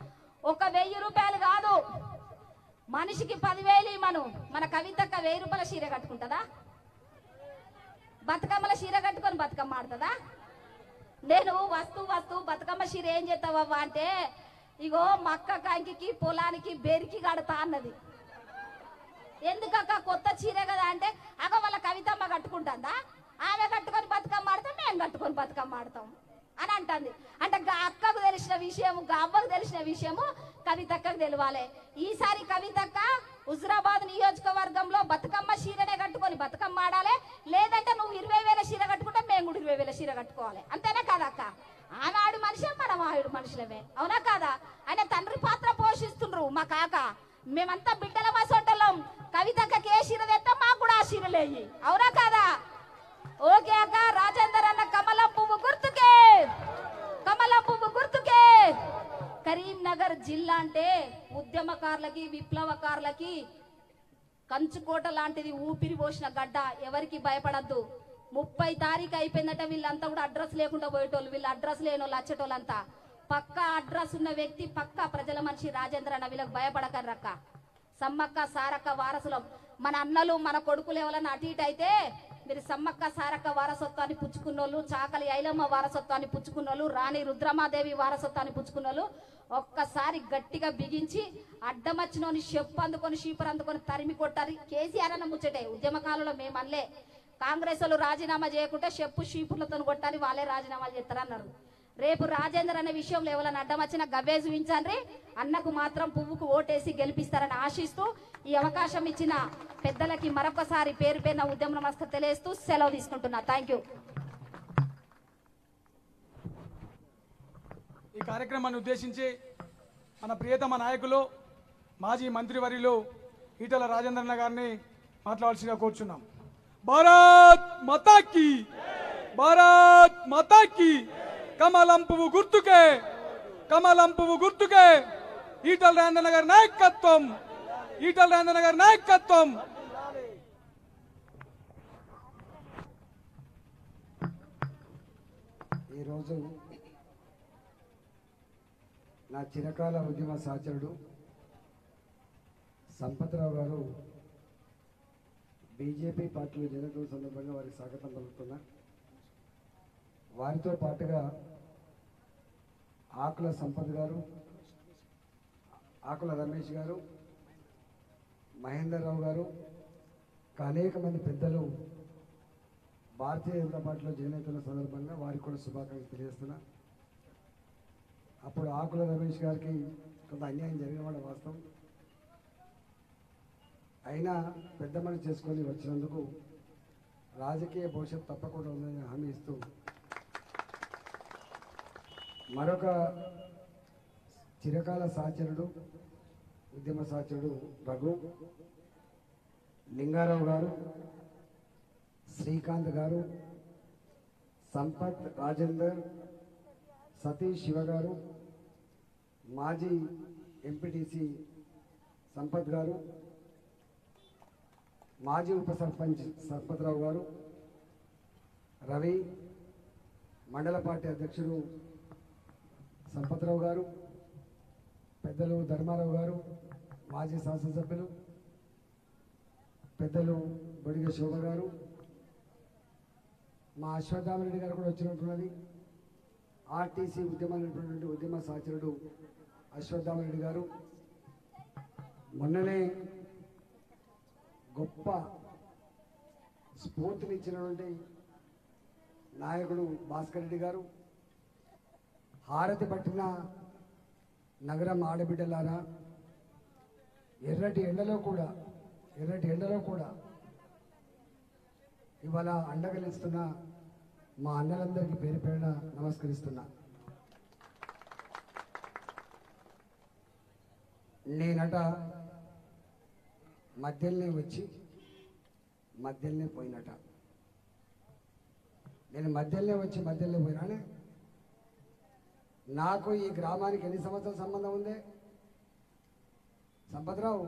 ఒక వెయ్యి రూపాయలు కాదు మనిషికి పదివేలు ఇమ్మను మన కవితక్క వెయ్యి రూపాయల చీర కట్టుకుంటుందా బతుకమ్మల చీర కట్టుకొని బతుకమ్మ ఆడుతుందా నేను వస్తూ వస్తూ బతుకమ్మ చీర ఏం చేస్తావవ్వా అంటే ఇగో మక్క కంకికి పొలానికి బెరికి కడతా అన్నది ఎందుకక్క కొత్త చీర కదా అంటే అగ వాళ్ళ కవితమ్మ కట్టుకుంటుందా ఆమె కట్టుకొని బతుకమ్మ ఆడితే మేము కట్టుకొని బతుకమ్మ ఆడతాం అని అంటుంది అంటే గా అక్కకు తెలిసిన విషయం గా అవ్వకు తెలిసిన విషయము కవితక్కకు తెలియాలి ఈసారి కవితక్క హుజరాబాద్ నియోజకవర్గంలో బతుకమ్మ చీరనే కట్టుకొని బతుకమ్మ ఆడాలి లేదంటే నువ్వు ఇరవై వేల చీర కట్టుకుంటే మేము కూడా ఇరవై వేల చీర కట్టుకోవాలి అంతేనా కాదా అక్క ఆమె ఆడు మనిషి మనం ఆవిడ మనుషులమే అవునా కాదా ఆయన తండ్రి పాత్ర పోషిస్తుండ్రు మా కాక మేమంతా బిడ్డల మాసోటలం కవితక్కకి ఏ చీర తెస్తే మాకు కూడా ఆ చీరలేయి అవునా కాదా ఓకే అక్క రాజేందర్ అన్న కమలం పువ్వు గుర్తుకే కమలం పువ్వు గుర్తుకే కరీంనగర్ జిల్లా అంటే ఉద్యమకారులకి విప్లవకారులకి కంచుకోట లాంటిది ఊపిరి పోసిన గడ్డ ఎవరికి భయపడద్దు ముప్పై తారీఖు అయిపోయిందట వీళ్ళంతా కూడా అడ్రస్ లేకుండా పోయేటోళ్ళు వీళ్ళు అడ్రస్ లేని వాళ్ళు వచ్చేటోళ్ళంతా పక్కా అడ్రస్ ఉన్న వ్యక్తి పక్కా ప్రజల మనిషి రాజేంద్ర అన్న వీళ్ళకి భయపడకర్రక్క సమ్మక్క సారక్క వారసులం మన అన్నలు మన కొడుకులు ఎవరన్నా అటు ఇటు అయితే మీరు సమ్మక్క సారక్క వారసత్వాన్ని పుచ్చుకున్నోళ్ళు చాకలి ఐలమ్మ వారసత్వాన్ని పుచ్చుకున్నోళ్ళు రాణి రుద్రమాదేవి వారసత్వాన్ని పుచ్చుకున్నోళ్ళు ఒక్కసారి గట్టిగా బిగించి అడ్డమచ్చినోని చెప్పు అందుకొని షీపర్ అందుకొని తరిమి కొట్టారు కేసీఆర్ అన్న ముచ్చటే ఉద్యమ కాలంలో మేము అనలే కాంగ్రెస్ వాళ్ళు రాజీనామా చేయకుంటే చెప్పు షీపులతో కొట్టాలి వాళ్ళే రాజీనామాలు చేస్తారన్నారు రేపు రాజేందర్ అనే విషయంలో ఎవరైనా అడ్డం వచ్చినా గవ్వే చూపించండి అన్నకు మాత్రం పువ్వుకు ఓటేసి గెలిపిస్తారని ఆశిస్తూ ఈ అవకాశం ఇచ్చిన పెద్దలకి మరొకసారి పేరు పేరున ఉద్యమ నమస్కారం తెలియజేస్తూ సెలవు తీసుకుంటున్నా థ్యాంక్ యూ ఈ కార్యక్రమాన్ని ఉద్దేశించి మన ప్రియతమ నాయకులు మాజీ మంత్రివర్యులు ఈటల రాజేంద్రన్న గారిని మాట్లాడాల్సిగా కోరుచున్నాం భారత్ మతాకి భారత్ మతాకి కమలం పువ్వు గుర్తుకే కమలం పువ్వు గుర్తుకే ఈటల రాజేంద్రన్న గారి నాయకత్వం ఈటల రాజేంద్రన్న గారి నాయకత్వం ఈరోజు నా చిరకాల ఉద్యమ సహచరుడు సంపత్రావు గారు బీజేపీ పార్టీలో చేరడం సందర్భంగా వారికి స్వాగతం పలుకుతున్నా వారితో పాటుగా ఆకుల సంపత్ గారు ఆకుల రమేష్ గారు మహేందర్ రావు గారు ఇంకా అనేక మంది పెద్దలు భారతీయ జనతా పార్టీలో జాయిన్ అవుతున్న సందర్భంగా వారికి కూడా శుభాకాంక్షలు తెలియజేస్తున్నా అప్పుడు ఆకుల రమేష్ గారికి కొంత అన్యాయం జరిగిన వాడు వాస్తవం అయినా పెద్ద మనిషి చేసుకొని వచ్చినందుకు రాజకీయ భవిష్యత్తు తప్పకుండా ఉందని హామీ ఇస్తూ మరొక చిరకాల సహచరుడు ఉద్యమ సహచరుడు రఘు లింగారావు గారు శ్రీకాంత్ గారు సంపత్ రాజేందర్ సతీష్ శివ గారు మాజీ ఎంపీటీసీ సంపత్ గారు మాజీ ఉప సర్పంచ్ సర్పత్రావు గారు రవి మండల పార్టీ అధ్యక్షుడు సంపత్రావు గారు పెద్దలు ధర్మారావు గారు మాజీ శాసనసభ్యులు పెద్దలు బొడిగ శోభ గారు మా అశ్వత్థామరెడ్డి గారు కూడా వచ్చినట్టున్నది ఆర్టీసీ ఉద్యమైనటువంటి ఉద్యమ సహచరుడు అశ్వత్థామరెడ్డి గారు మొన్ననే గొప్ప స్ఫూర్తినిచ్చినటువంటి నాయకుడు భాస్కర్ రెడ్డి గారు హారతి పట్టిన నగరం ఆడబిడ్డలారా ఎర్రటి ఎండలో కూడా ఎర్రటి ఎండలో కూడా ఇవాళ అండగలిస్తున్న మా అన్నలందరికీ పేరు పేరున నమస్కరిస్తున్నా నేనట మధ్యలోనే వచ్చి మధ్యలోనే పోయినట నేను మధ్యలోనే వచ్చి మధ్యలోనే పోయినానే నాకు ఈ గ్రామానికి ఎన్ని సంవత్సరాల సంబంధం ఉంది సంపత్రావు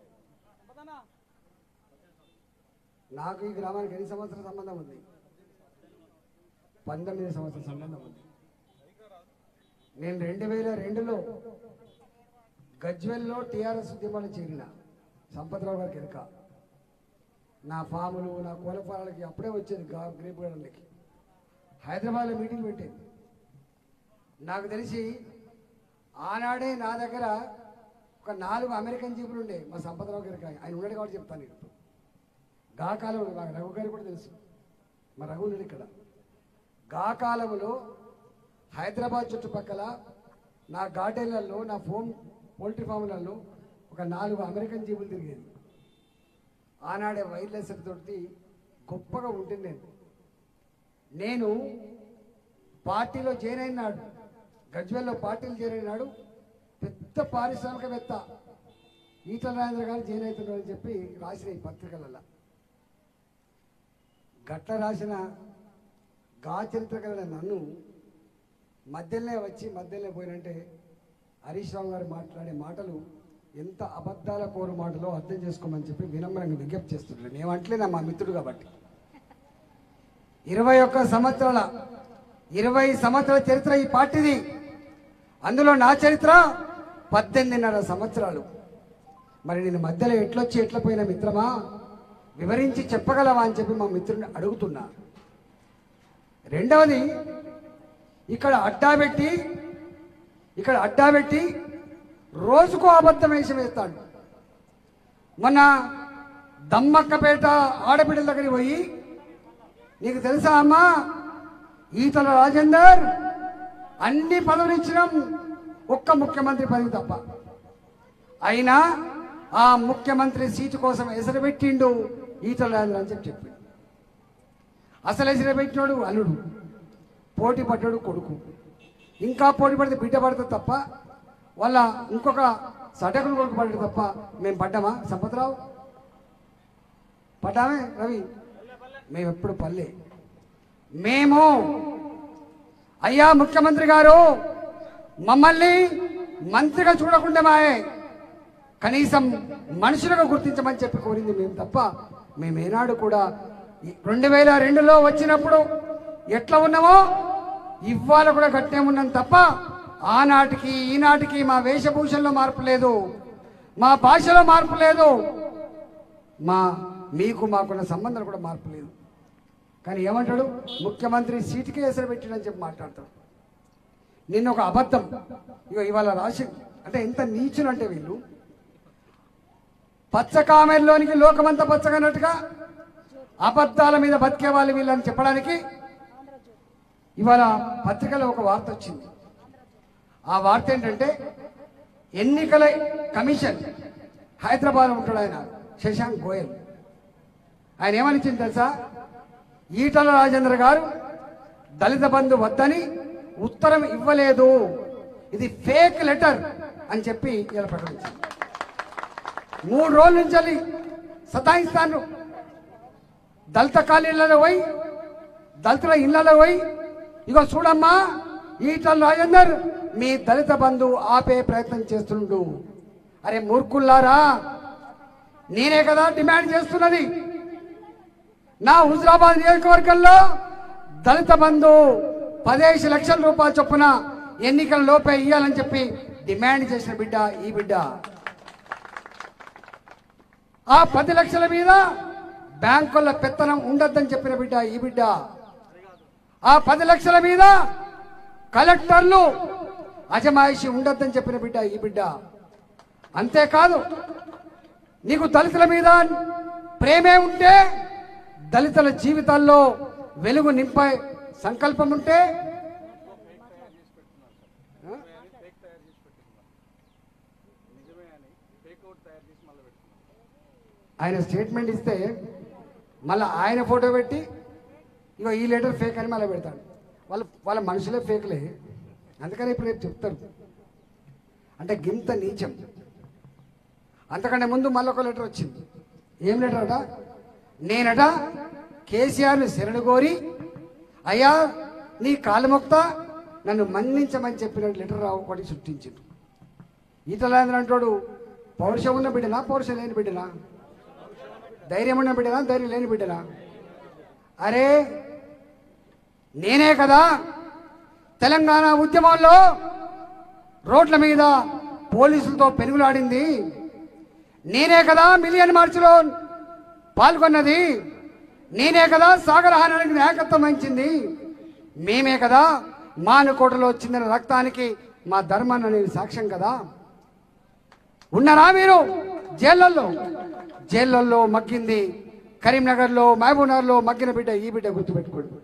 నాకు ఈ గ్రామానికి ఎన్ని సంవత్సరాల సంబంధం ఉంది పంతొమ్మిది సంవత్సరాల సంబంధం ఉంది నేను రెండు వేల రెండులో గజ్వెల్లో టీఆర్ఎస్ ఉద్యమాలు చేరిన సంపత్రావు గారికి ఎనక నా ఫాములు నా కోల ఫారాలకి అప్పుడే వచ్చేది గా గ్రేప్ గార్డెన్లకి హైదరాబాద్లో మీటింగ్ పెట్టేది నాకు తెలిసి ఆనాడే నా దగ్గర ఒక నాలుగు అమెరికన్ జీపులు ఉండే మా సంపత్రావు గారికి ఆయన ఉన్నాడు కాబట్టి చెప్తాను నేను ఇప్పుడు గా కాలంలో నాకు రఘు గారు కూడా తెలుసు మా రఘు ఉన్నాడు ఇక్కడ గా కాలంలో హైదరాబాద్ చుట్టుపక్కల నా గార్డెన్లలో నా ఫోన్ పోల్ట్రీ ఫామ్లలో ఒక నాలుగు అమెరికన్ జీబులు తిరిగేది ఆనాడే వైర్లెస్ తోటి గొప్పగా ఉంటుంది నేను నేను పార్టీలో చేరైన అయినాడు గజ్వెల్లో పార్టీలు చేరైన నాడు పెద్ద పారిశ్రామికవేత్త ఈటల రాజేంద్ర గారు జైన్ అవుతున్నాడు అని చెప్పి రాసిన ఈ పత్రికలలో గట్ల రాసిన గా చరిత్ర కలిగిన నన్ను మధ్యలోనే వచ్చి మధ్యలోనే పోయినంటే హరీష్ రావు గారు మాట్లాడే మాటలు ఎంత అబద్ధాల కోరు మాటలో అర్థం చేసుకోమని చెప్పి వినమ్రంగా విజ్ఞప్తి చేస్తున్నాను నేనంటలే నా మా మిత్రుడు కాబట్టి ఇరవై ఒక్క సంవత్సరాల ఇరవై సంవత్సరాల చరిత్ర ఈ పార్టీది అందులో నా చరిత్ర పద్దెనిమిదిన్నర సంవత్సరాలు మరి నేను మధ్యలో ఎట్లొచ్చి ఎట్లా పోయిన మిత్రమా వివరించి చెప్పగలవా అని చెప్పి మా మిత్రుడిని అడుగుతున్నా రెండవది ఇక్కడ అడ్డా పెట్టి ఇక్కడ అడ్డా పెట్టి రోజుకు అబద్ధం వేషం వేస్తాడు మొన్న దమ్మక్కపేట ఆడబిడ్డల దగ్గరికి పోయి నీకు తెలుసా అమ్మా ఈతల రాజేందర్ అన్ని పదవులు ఇచ్చినాం ఒక్క ముఖ్యమంత్రి పదవి తప్ప అయినా ఆ ముఖ్యమంత్రి సీటు కోసం ఎసరు పెట్టిండు ఈతల రాజేందర్ అని చెప్పి చెప్పిండు అసలు ఎసరు పెట్టినోడు అల్లుడు పోటీ పడ్డాడు కొడుకు ఇంకా పోటీ పడితే బిడ్డ పడితే తప్ప వాళ్ళ ఇంకొక సటకులు కొడుకు పడ్డాడు తప్ప మేము పడ్డామా సంపత్రావు పడ్డామే రవి మేము ఎప్పుడు పల్లె మేము అయ్యా ముఖ్యమంత్రి గారు మమ్మల్ని మంత్రిగా చూడకుండా మాయే కనీసం మనుషులుగా గుర్తించమని చెప్పి కోరింది మేము తప్ప మేమేనాడు కూడా రెండు వేల రెండులో వచ్చినప్పుడు ఎట్లా ఉన్నామో ఇవాళ కూడా గట్టే ఉన్నాం తప్ప ఆనాటికి ఈనాటికి మా వేషభూషణలో మార్పు లేదు మా భాషలో మార్పు లేదు మా మీకు మాకున్న సంబంధాలు కూడా మార్పు లేదు కానీ ఏమంటాడు ముఖ్యమంత్రి సీటుకే ఎసరు పెట్టిడని చెప్పి మాట్లాడతాడు నిన్న ఒక అబద్ధం ఇక ఇవాళ రాసి అంటే ఎంత నీచులు అంటే వీళ్ళు పచ్చ కామెర్లోనికి లోకమంతా పచ్చగన్నట్టుగా అబద్ధాల మీద బతికే వాళ్ళు వీళ్ళని చెప్పడానికి ఇవాళ పత్రికలో ఒక వార్త వచ్చింది ఆ వార్త ఏంటంటే ఎన్నికల కమిషన్ హైదరాబాద్ ఉంటాడు ఆయన శశాంక్ గోయల్ ఆయన ఏమని ఇచ్చింది తెలుసా ఈటల రాజేంద్ర గారు దళిత బంధు వద్దని ఉత్తరం ఇవ్వలేదు ఇది ఫేక్ లెటర్ అని చెప్పి ఇలా ప్రకటించింది మూడు రోజుల నుంచి వెళ్ళి సతాయిస్తాను దళిత కాలనీలలో పోయి దళితుల ఇళ్లలో పోయి ఇగో చూడమ్మా ఈటల రాజేందర్ మీ దళిత బంధు ఆపే ప్రయత్నం చేస్తుండు అరే మూర్ఖుల్లారా నేనే కదా డిమాండ్ చేస్తున్నది నా హుజరాబాద్ నియోజకవర్గంలో దళిత బంధు పదిహేను లక్షల రూపాయల చొప్పున ఎన్నికల లోపే ఇవ్వాలని చెప్పి డిమాండ్ చేసిన బిడ్డ ఈ బిడ్డ ఆ పది లక్షల మీద బ్యాంకుల పెత్తనం ఉండొద్దని చెప్పిన బిడ్డ ఈ బిడ్డ ఆ పది లక్షల మీద కలెక్టర్లు అజమాయిషి ఉండొద్దని చెప్పిన బిడ్డ ఈ బిడ్డ అంతేకాదు నీకు దళితుల మీద ప్రేమే ఉంటే దళితుల జీవితాల్లో వెలుగు నింపే సంకల్పం ఉంటే ఆయన స్టేట్మెంట్ ఇస్తే మళ్ళీ ఆయన ఫోటో పెట్టి ఇగో ఈ లెటర్ ఫేక్ అని మళ్ళీ పెడతాడు వాళ్ళ వాళ్ళ మనుషులే ఫేక్లే అందుకని ఇప్పుడు రేపు చెప్తారు అంటే గింత నీచం అంతకంటే ముందు మళ్ళీ ఒక లెటర్ వచ్చింది ఏం లెటర్ అట నేనట కేసీఆర్ని శరణు కోరి అయ్యా నీ కాలుమొక్త నన్ను మన్నించమని చెప్పిన లెటర్ రావు ఒకటి సృష్టించిండు ఈతలాంధ్ర అంటాడు పౌరుషం ఉన్న బిడ్డనా పౌరుషం లేని బిడ్డనా ధైర్యం ఉన్న బిడ్డనా ధైర్యం లేని బిడ్డనా అరే నేనే కదా తెలంగాణ ఉద్యమంలో రోడ్ల మీద పోలీసులతో పెనుగులాడింది నేనే కదా మిలియన్ మార్చిలో పాల్గొన్నది నేనే కదా సాగరహానానికి నాయకత్వం వహించింది మేమే కదా మానుకోటలో చెందిన రక్తానికి మా ధర్మాన్ని అనేది సాక్ష్యం కదా ఉన్నారా మీరు జైళ్ళల్లో జైళ్ళల్లో మగ్గింది కరీంనగర్లో మహబూబ్నగర్లో మగ్గిన బిడ్డ ఈ బిడ్డ గుర్తుపెట్టుకోండి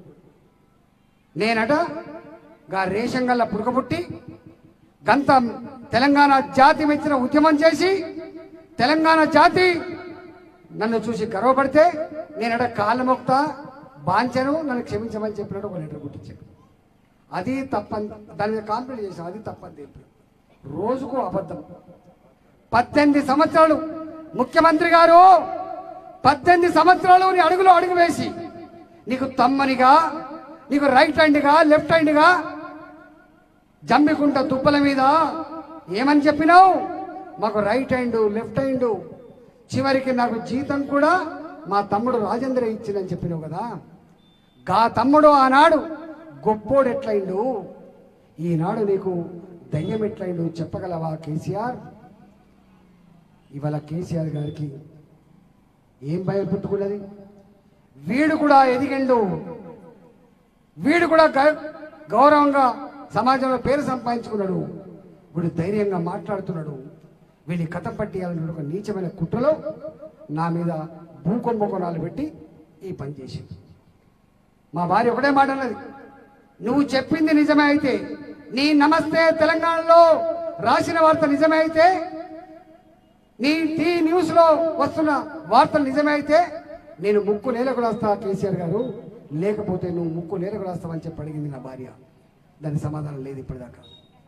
నేనట గా రేషన్ గల్ల పుడకబుట్టి గంత తెలంగాణ జాతి మెచ్చిన ఉద్యమం చేసి తెలంగాణ జాతి నన్ను చూసి గర్వపడితే నేనట కాళ్ళమొక్త బాంచను నన్ను క్షమించమని చెప్పినట్టు ఒక లెటర్ పుట్టించాను అది తప్పని దాని మీద కాంప్లైంట్ చేశాను అది తప్పని తెలిపి రోజుకు అబద్ధం పద్దెనిమిది సంవత్సరాలు ముఖ్యమంత్రి గారు పద్దెనిమిది సంవత్సరాలు నీ అడుగులో అడుగు వేసి నీకు తమ్మనిగా నీకు రైట్ హ్యాండ్గా లెఫ్ట్ హ్యాండ్గా జమ్మికుంట తుప్పల మీద ఏమని చెప్పినావు మాకు రైట్ హ్యాండ్ లెఫ్ట్ హ్యాండ్ చివరికి నాకు జీతం కూడా మా తమ్ముడు రాజేంద్ర ఇచ్చిందని చెప్పినావు కదా గా తమ్ముడు ఆనాడు గొప్పోడు ఎట్లయిండు ఈనాడు నీకు దయ్యం ఎట్లయిండు చెప్పగలవా కేసీఆర్ ఇవాళ కేసీఆర్ గారికి ఏం భయం పుట్టుకున్నది వీడు కూడా ఎదిగిండు వీడు కూడా గ- గౌరవంగా సమాజంలో పేరు సంపాదించుకున్నాడు వీడు ధైర్యంగా మాట్లాడుతున్నాడు వీడి కథ పట్టియాలని ఒక నీచమైన కుట్రలో నా మీద భూకుంభకోణాలు పెట్టి ఈ పని చేసింది మా భార్య ఒకటే మాట అన్నది నువ్వు చెప్పింది నిజమే అయితే నీ నమస్తే తెలంగాణలో రాసిన వార్త నిజమే అయితే నీ టీ న్యూస్ లో వస్తున్న వార్తలు నిజమే అయితే నేను ముక్కు నేలకు రాస్తా కేసీఆర్ గారు లేకపోతే నువ్వు ముక్కు నేలకు రాస్తావని చెప్పి అడిగింది నా భార్య దానికి సమాధానం లేదు ఇప్పటిదాకా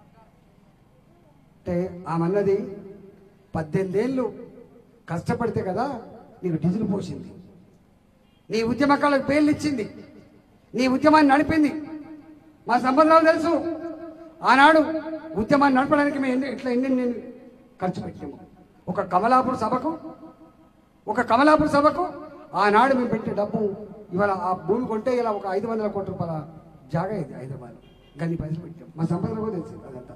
అంటే ఆమె అన్నది పద్దెనిమిదేళ్ళు కష్టపడితే కదా నీకు డీజిల్ పోసింది నీ ఉద్యమకాలకు పేర్లు ఇచ్చింది నీ ఉద్యమాన్ని నడిపింది మా సంబంధాలు తెలుసు ఆనాడు ఉద్యమాన్ని నడపడానికి మేము ఎన్ని ఇట్లా ఎన్ని ఎన్ని ఖర్చు పెట్టాము ఒక కమలాపూర్ సభకు ఒక కమలాపూర్ సభకు ఆనాడు మేము పెట్టే డబ్బు ఇవాళ ఆ భూమి కొంటే ఇలా ఒక ఐదు వందల కోట్ల రూపాయల జాగా ఇది హైదరాబాద్ గన్ని పైసలు పెట్టాం మా సంపదలు కూడా తెలుసు అదంతా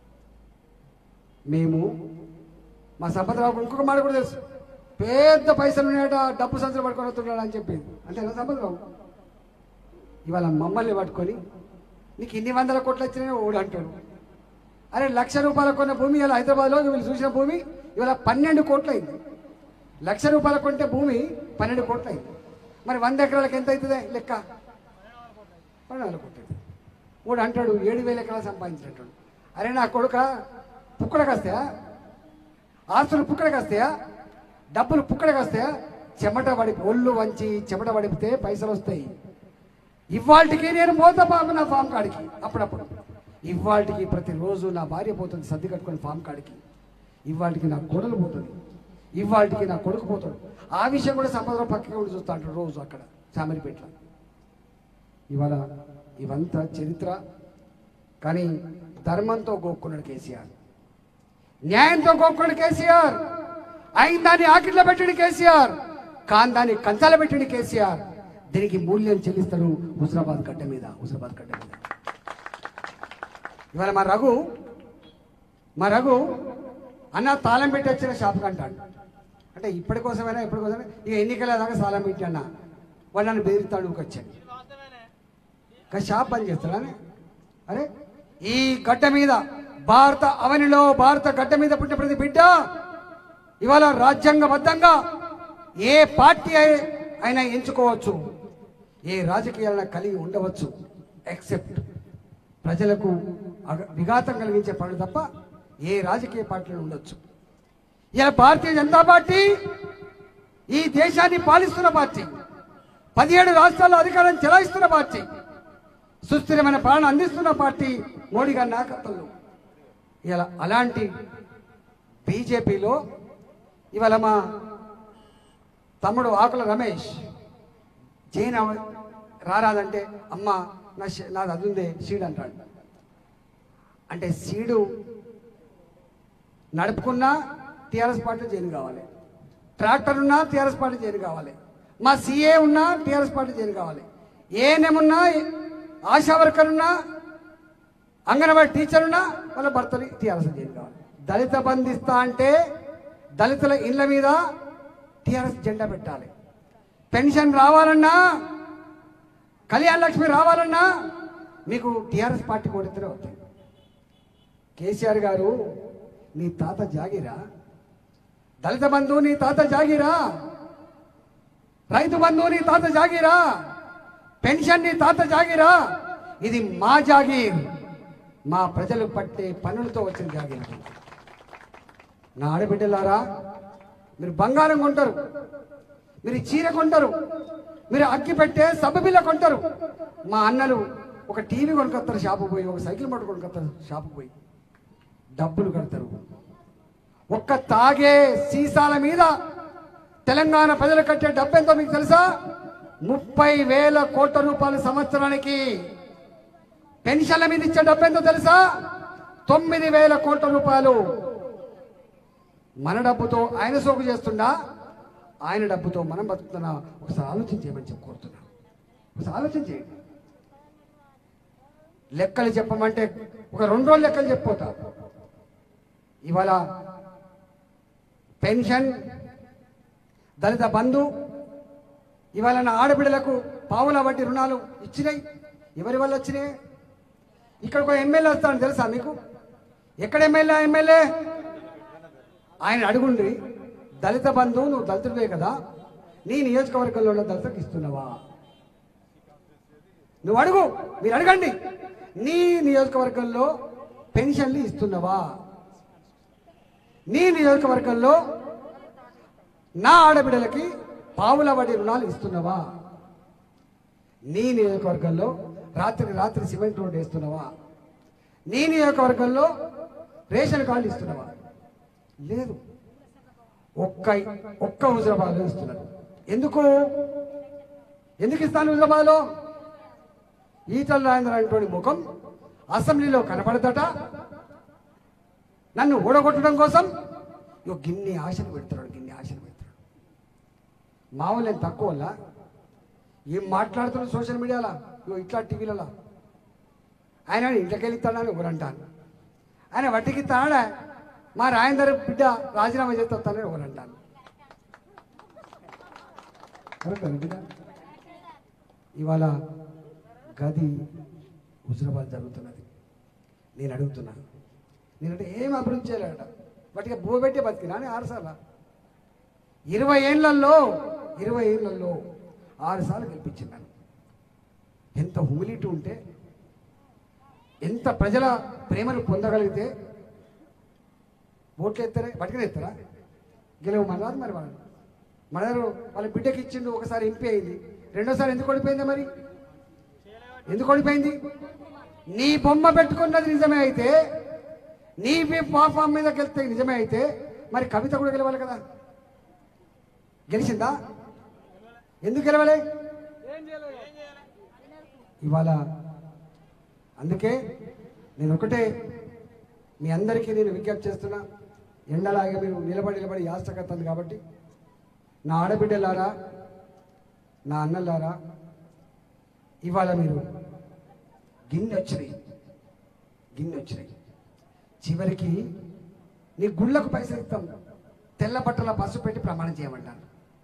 మేము మా సంపదరావు ఇంకొక మాట కూడా తెలుసు పెద్ద పైసలు ఉన్నాయట డబ్బు సంచులు పట్టుకొని వస్తున్నాడు అని చెప్పింది అంటే ఎలా సంపదరావు ఇవాళ మమ్మల్ని పట్టుకొని నీకు ఇన్ని వందల కోట్లు వచ్చినాయో ఓడు అంటాడు అరే లక్ష రూపాయల కొన్న భూమి ఇలా హైదరాబాద్లో వీళ్ళు చూసిన భూమి ఇవాళ పన్నెండు కోట్లు అయింది లక్ష రూపాయల కొంటే భూమి పన్నెండు కోట్లు అయింది మరి వంద ఎకరాలకు ఎంత అవుతుంది లెక్క పన్నెండు కోట్లు అవుతుంది వాడు అంటాడు ఏడు వేల ఎకరాలు సంపాదించినట్టు అరే నా కొడుక పుక్కడకి వస్తాయా ఆస్తులు పుక్కడకి వస్తాయా డబ్బులు పుక్కడకి వస్తాయా చెమట పడి ఒళ్ళు వంచి చెమట పడిపితే పైసలు వస్తాయి ఇవాళకి నేను పోతా బాబు నా ఫామ్ కాడికి అప్పుడప్పుడు ఇవాళకి ప్రతిరోజు నా భార్య పోతుంది సర్ది కట్టుకొని ఫామ్ కాడికి ఇవాళకి నా కొడలు పోతుంది ఇవాళకి నా కొడుకు పోతాడు ఆ విషయం కూడా సంపదలో పక్కకి ఉండి చూస్తా అంటాడు రోజు అక్కడ చామరిపేటలో ఇవాళ ఇవంతా చరిత్ర కానీ ధర్మంతో గోక్కున్నాడు కేసీఆర్ న్యాయంతో గోక్కున్నాడు కేసీఆర్ అయిన దాన్ని ఆకిట్లో పెట్టిండు కేసీఆర్ కాని దాన్ని కంచాల పెట్టిండు కేసీఆర్ దీనికి మూల్యం చెల్లిస్తాడు హుజరాబాద్ గడ్డ మీద హుజరాబాద్ గడ్డ మీద ఇవాళ మా రఘు మా రఘు అన్న తాళం పెట్టి వచ్చిన షాప్కి అంటాడు అంటే ఇప్పటి కోసమైనా ఇప్పటి కోసమైనా ఇక ఎన్నికల దాకా తాళం పెట్టి అన్న వాడు నన్ను బెదిరిస్తాడు వచ్చాడు ఇంకా షాప్ బంద్ చేస్తాడా అరే ఈ గడ్డ మీద భారత అవనిలో భారత గడ్డ మీద పుట్టిన ప్రతి బిడ్డ ఇవాళ రాజ్యాంగబద్ధంగా ఏ పార్టీ అయి- అయినా ఎంచుకోవచ్చు ఏ రాజకీయాలైనా కలిగి ఉండవచ్చు ఎక్సెప్ట్ ప్రజలకు అగ- విఘాతం కలిగించే పనులు తప్ప ఏ రాజకీయ పార్టీలు ఉండొచ్చు ఇలా భారతీయ జనతా పార్టీ ఈ దేశాన్ని పాలిస్తున్న పార్టీ పదిహేడు రాష్ట్రాల్లో అధికారం చెలాయిస్తున్న పార్టీ సుస్థిరమైన పాలన అందిస్తున్న పార్టీ మోడీ గారి నాయకత్వంలో ఇలా అలాంటి బీజేపీలో ఇవాళ మా తమ్ముడు ఆకుల రమేష్ జైన్ అవ- రారాదంటే అమ్మ నా ష- నాది అది ఉందే సీడ్ అంటాడు అంటే సీడు నడుపుకున్నా టీఆర్ఎస్ పార్టీ జైన్ కావాలి ట్రాక్టర్ ఉన్నా టీఆర్ఎస్ పార్టీ జైన్ కావాలి మా సీఏ ఉన్నా టీఆర్ఎస్ పార్టీ జైన్ కావాలి ఏఎన్ఎం ఉన్నా ఆశా వర్కర్ ఉన్నా అంగన్వాడీ టీచర్ ఉన్నా వాళ్ళ భర్తలు టీఆర్ఎస్ జైన్ కావాలి దళిత బంధిస్తా అంటే దళితుల ఇళ్ళ మీద టీఆర్ఎస్ జెండా పెట్టాలి పెన్షన్ రావాలన్నా కళ్యాణ లక్ష్మి రావాలన్నా మీకు టీఆర్ఎస్ పార్టీ కొడితేనే అవుతాయి కేసీఆర్ గారు నీ తాత జాగిరా దళిత బంధు నీ తాత జాగిరా రైతు బంధు నీ తాత జాగిరా పెన్షన్ నీ తాత జాగిరా ఇది మా జాగీర్ మా ప్రజలు పట్టే పనులతో వచ్చిన జాగీర్ నా ఆడబిడ్డలారా మీరు బంగారం కొంటారు మీరు చీర కొంటారు మీరు అగ్గి పెట్టే సబ్బిల్ల కొంటారు మా అన్నలు ఒక టీవీ కొనుక్కొస్తారు షాపు పోయి ఒక సైకిల్ మోటార్ కొనుక్కొస్తారు షాపు పోయి డబ్బులు కడతారు ఒక్క తాగే సీసాల మీద తెలంగాణ ప్రజలు కట్టే డబ్బు ఎంతో మీకు తెలుసా ముప్పై వేల కోట్ల రూపాయల సంవత్సరానికి పెన్షన్ల మీద ఇచ్చే డబ్బు ఎంతో తెలుసా తొమ్మిది వేల కోట్ల రూపాయలు మన డబ్బుతో ఆయన సోకు చేస్తుండా ఆయన డబ్బుతో మనం బతుకుతున్నా ఒకసారి ఆలోచన చేయమని చెప్పి కోరుతున్నా ఒకసారి ఆలోచన చేయండి లెక్కలు చెప్పమంటే ఒక రెండు రోజులు లెక్కలు చెప్పిపోతా ఇవాళ పెన్షన్ దళిత బంధు ఇవాళ నా ఆడబిడ్డలకు పావుల వడ్డీ రుణాలు ఇచ్చినాయి ఎవరి వల్ల వచ్చినాయి ఇక్కడ ఒక ఎమ్మెల్యే వస్తాడు తెలుసా మీకు ఎక్కడ ఎమ్మెల్యే ఎమ్మెల్యే ఆయన అడుగుండ్రి దళిత బంధు నువ్వు దళితుడివే కదా నీ నియోజకవర్గంలో ఉన్న దళితులకు ఇస్తున్నావా నువ్వు అడుగు మీరు అడగండి నీ నియోజకవర్గంలో పెన్షన్లు ఇస్తున్నావా నీ నియోజకవర్గంలో నా ఆడబిడ్డలకి పావుల వడ్డీ రుణాలు ఇస్తున్నావా నీ నియోజకవర్గంలో రాత్రి రాత్రి సిమెంట్ రోడ్ వేస్తున్నావా నీ నియోజకవర్గంలో రేషన్ కార్డు ఇస్తున్నావా లేదు ఒక్క ఒక్క హుజరాబాద్లో ఇస్తున్నారు ఎందుకు ఎందుకు ఇస్తాను హుజరాబాద్లో ఈటల రాజేంద్ర అనేటువంటి ముఖం అసెంబ్లీలో కనపడదట నన్ను ఓడగొట్టడం కోసం ఇగో గిన్ని ఆశలు పెడతాడు గిన్ని ఆశలు పెడతాడు మామూలు నేను తక్కువ వల్ల ఏం మాట్లాడుతున్నాడు సోషల్ మీడియాలో ఇగో ఇట్లా టీవీలలో ఆయన ఇంట్లోకి ఇస్తాడని ఒకరంటాను ఆయన వడ్డీకి ఇస్తాడా మా రాజేందర్ బిడ్డ రాజీనామా చేస్తే వస్తానని ఒకరంటాను కరెక్టేనా బిడ్డ ఇవాళ గది హుజరాబాద్ జరుగుతున్నది నేను అడుగుతున్నాను నేనంటే ఏం అభివృద్ధి చేయలేట వాటికి భూ పెట్టే బతికినా అని ఆరుసార్లు ఇరవై ఏళ్లలో ఇరవై ఏళ్లలో ఆరు సార్లు గెలిపించినాను ఎంత హ్యూమిలిటీ ఉంటే ఎంత ప్రజల ప్రేమను పొందగలిగితే ఓట్లు ఎత్తారే పట్టుకుని ఎత్తారా గెలవమని రాదు మరి వాళ్ళు మన దగ్గర వాళ్ళ బిడ్డకి ఇచ్చిండు ఒకసారి ఎంపీ అయింది రెండోసారి ఎందుకు ఓడిపోయిందా మరి ఎందుకు ఓడిపోయింది నీ బొమ్మ పెట్టుకున్నది నిజమే అయితే నీ పాపం మీద గెలితే నిజమే అయితే మరి కవిత కూడా గెలవాలి కదా గెలిచిందా ఎందుకు గెలవలే ఇవాళ అందుకే నేను ఒకటే మీ అందరికీ నేను విజ్ఞప్తి చేస్తున్నా ఎండలాగా మీరు నిలబడి నిలబడి యాష్టకత్తుంది కాబట్టి నా ఆడబిడ్డలారా నా అన్నలారా ఇవాళ మీరు గిన్నె వచ్చినాయి గిన్నె వచ్చినాయి చివరికి నీ గుళ్ళకు పైసలు ఇస్తాం తెల్ల బట్టల పసుపు పెట్టి ప్రమాణం చేయమంటాను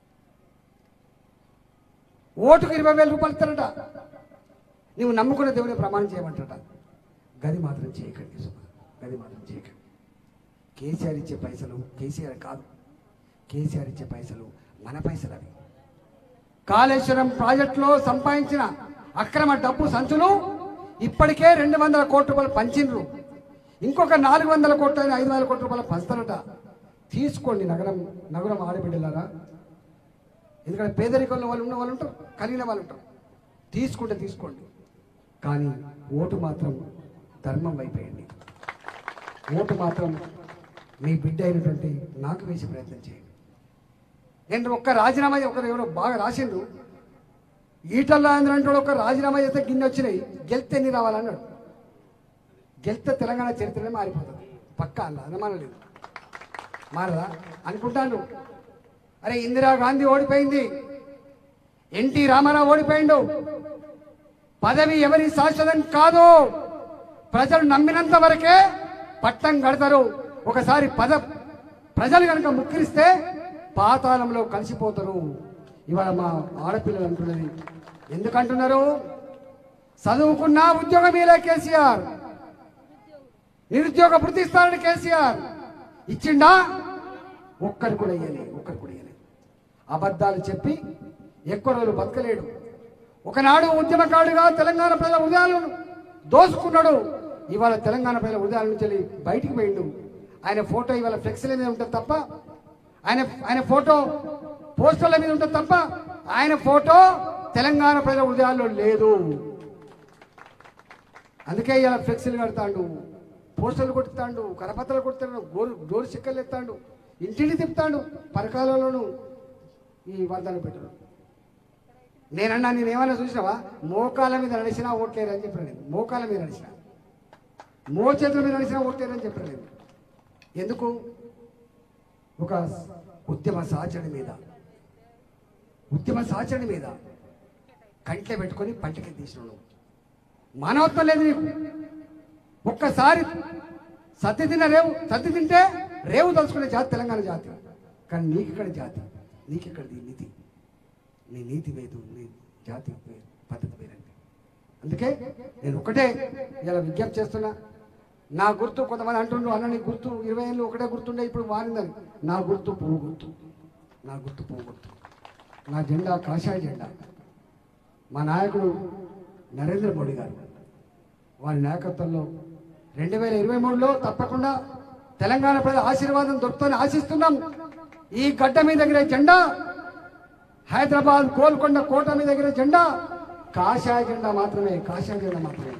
ఓటుకు ఇరవై వేల రూపాయలు ఇస్తారట నువ్వు నమ్ముకున్న దేవుని ప్రమాణం చేయమంటాట గది మాత్రం చేయకండి సుమ గది మాత్రం చేయకండి కేసీఆర్ ఇచ్చే పైసలు కేసీఆర్ కాదు కేసీఆర్ ఇచ్చే పైసలు మన పైసలు అవి కాళేశ్వరం ప్రాజెక్టులో సంపాదించిన అక్రమ డబ్బు సంచులు ఇప్పటికే రెండు వందల కోట్ల రూపాయలు పంచిండ్రు ఇంకొక నాలుగు వందల కోట్ల ఐదు వందల కోట్ల రూపాయలు పంచుతారట తీసుకోండి నగరం నగరం ఆడబిడ్డలారా ఎందుకంటే పేదరికంలో వాళ్ళు ఉన్న వాళ్ళు ఉంటారు కలిగిన వాళ్ళు ఉంటారు తీసుకుంటే తీసుకోండి కానీ ఓటు మాత్రం ధర్మం వైపేయండి ఓటు మాత్రం మీ బిడ్డ అయినటువంటి నాకు వేసే ప్రయత్నం చేయండి నేను ఒక్క రాజీనామా ఒకరు ఎవరో బాగా రాసిండ్రు ఈటల్లో అంటే ఒక రాజీనామా చేస్తే గిన్నె వచ్చినాయి గెలిస్తే ఎన్ని రావాలన్నాడు గెలిస్తే తెలంగాణ చరిత్రనే మారిపోతుంది పక్కా అలా అనుమానం లేదు మారదా అనుకుంటాను అరే ఇందిరాగాంధీ ఓడిపోయింది ఎన్టీ రామారావు ఓడిపోయిండు పదవి ఎవరి శాశ్వతం కాదు ప్రజలు నమ్మినంత వరకే పట్టం కడతారు ఒకసారి పద ప్రజలు కనుక ముక్కిరిస్తే పాతాళంలో కలిసిపోతారు ఇవాళ మా ఆడపిల్లలు అంటున్నది ఎందుకంటున్నారు చదువుకున్నా ఉద్యోగం ఇలా కేసీఆర్ నిరుద్యోగ వృత్తి ఇస్తారని కేసీఆర్ ఇచ్చిండా ఒక్కరు కూడా ఇయ్యలే ఒక్కరు కూడా ఇయ్యలే అబద్ధాలు చెప్పి ఎక్కువ రోజులు బతకలేడు ఒకనాడు ఉద్యమకారుడిగా తెలంగాణ ప్రజల హృదయాలను దోసుకున్నాడు ఇవాళ తెలంగాణ ప్రజల హృదయాల నుంచి వెళ్ళి బయటికి పోయిండు ఆయన ఫోటో ఇవాళ ఫ్లెక్సీల మీద ఉంటుంది తప్ప ఆయన ఆయన ఫోటో పోస్టర్ల మీద ఉంటుంది తప్ప ఆయన ఫోటో తెలంగాణ ప్రజల హృదయాల్లో లేదు అందుకే ఇలా ఫ్లెక్సీలు కడతాడు పోస్టర్లు కొట్టుతాడు కరపత్రలు కొడతాడు గోరు డోర్ చిక్కలు ఎత్తాడు ఇంటిని తిప్పుతాడు పరకాలలోను ఈ వర్ధాలు పెట్టడు నేనన్నా నేను ఏమైనా చూసినావా మోకాల మీద నడిచినా ఓట్లేరు అని చెప్పాను నేను మోకాల మీద నడిచిన మో చేతుల మీద నడిచినా ఓట్లేరు అని చెప్పాను నేను ఎందుకు ఒక ఉద్యమ సాచరణ మీద ఉద్యమ సాచరణ మీద కంట్లో పెట్టుకొని పంటకి తీసినావు మానవత్వం లేదు నీకు ఒక్కసారి సత్తి తిన్న రేవు సత్తి తింటే రేవు తలుచుకునే జాతి తెలంగాణ జాతి కానీ నీకు ఇక్కడ జాతి నీకు ఇక్కడ నీతి నీ నీతి వేదు నీ జాతి వే- పద్ధతి వేరండి అందుకే నేను ఒకటే ఇలా విజ్ఞప్తి చేస్తున్నా నా గుర్తు కొంతమంది అంటుండ్రు అన్న నీ గుర్తు ఇరవై ఏళ్ళు ఒకటే గుర్తుండే ఇప్పుడు మారిందని నా గుర్తు పువ్వు గుర్తు నా గుర్తు పువ్వు గుర్తు నా జెండా కాషాయ జెండా మా నాయకుడు నరేంద్ర మోడీ గారు వారి నాయకత్వంలో రెండు వేల ఇరవై మూడులో తప్పకుండా తెలంగాణ ప్రజల ఆశీర్వాదం దొరుకుతుందని ఆశిస్తున్నాం ఈ గడ్డ మీద ఎగిరే జెండా హైదరాబాద్ గోల్కొండ కోట మీద ఎగిరే జెండా కాషాయ జెండా మాత్రమే కాషాయ జెండా మాత్రమే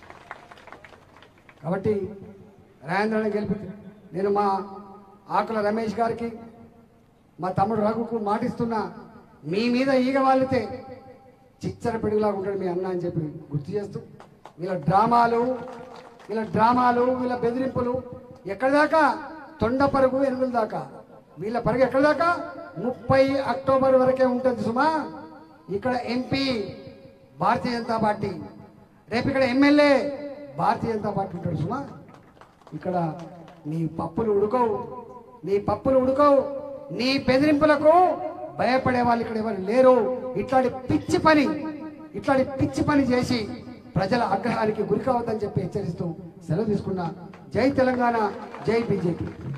కాబట్టి రాజేంద్రని గెలిపి నేను మా ఆకుల రమేష్ గారికి మా తమ్ముడు రఘుకు మాటిస్తున్నా మీ మీద ఈగ వాలితే చిచ్చర పిడుగులాగా ఉంటాడు మీ అన్న అని చెప్పి గుర్తు చేస్తూ వీళ్ళ డ్రామాలు వీళ్ళ డ్రామాలు వీళ్ళ బెదిరింపులు ఎక్కడి దాకా తొండ పరుగు ఎనుగుల దాకా వీళ్ళ పరుగు ఎక్కడి దాకా ముప్పై అక్టోబర్ వరకే ఉంటుంది సుమా ఇక్కడ ఎంపీ భారతీయ జనతా పార్టీ రేపు ఇక్కడ ఎమ్మెల్యే భారతీయ జనతా పార్టీ ఉంటాడు సుమా ఇక్కడ నీ పప్పులు ఉడకవు నీ పప్పులు ఉడకవు నీ బెదిరింపులకు భయపడే వాళ్ళు ఇక్కడ ఎవరు లేరు ఇట్లాంటి పిచ్చి పని ఇట్లాంటి పిచ్చి పని చేసి ప్రజల ఆగ్రహానికి గురి కావద్దని చెప్పి హెచ్చరిస్తూ సెలవు తీసుకున్నా జై తెలంగాణ జై బీజేపీ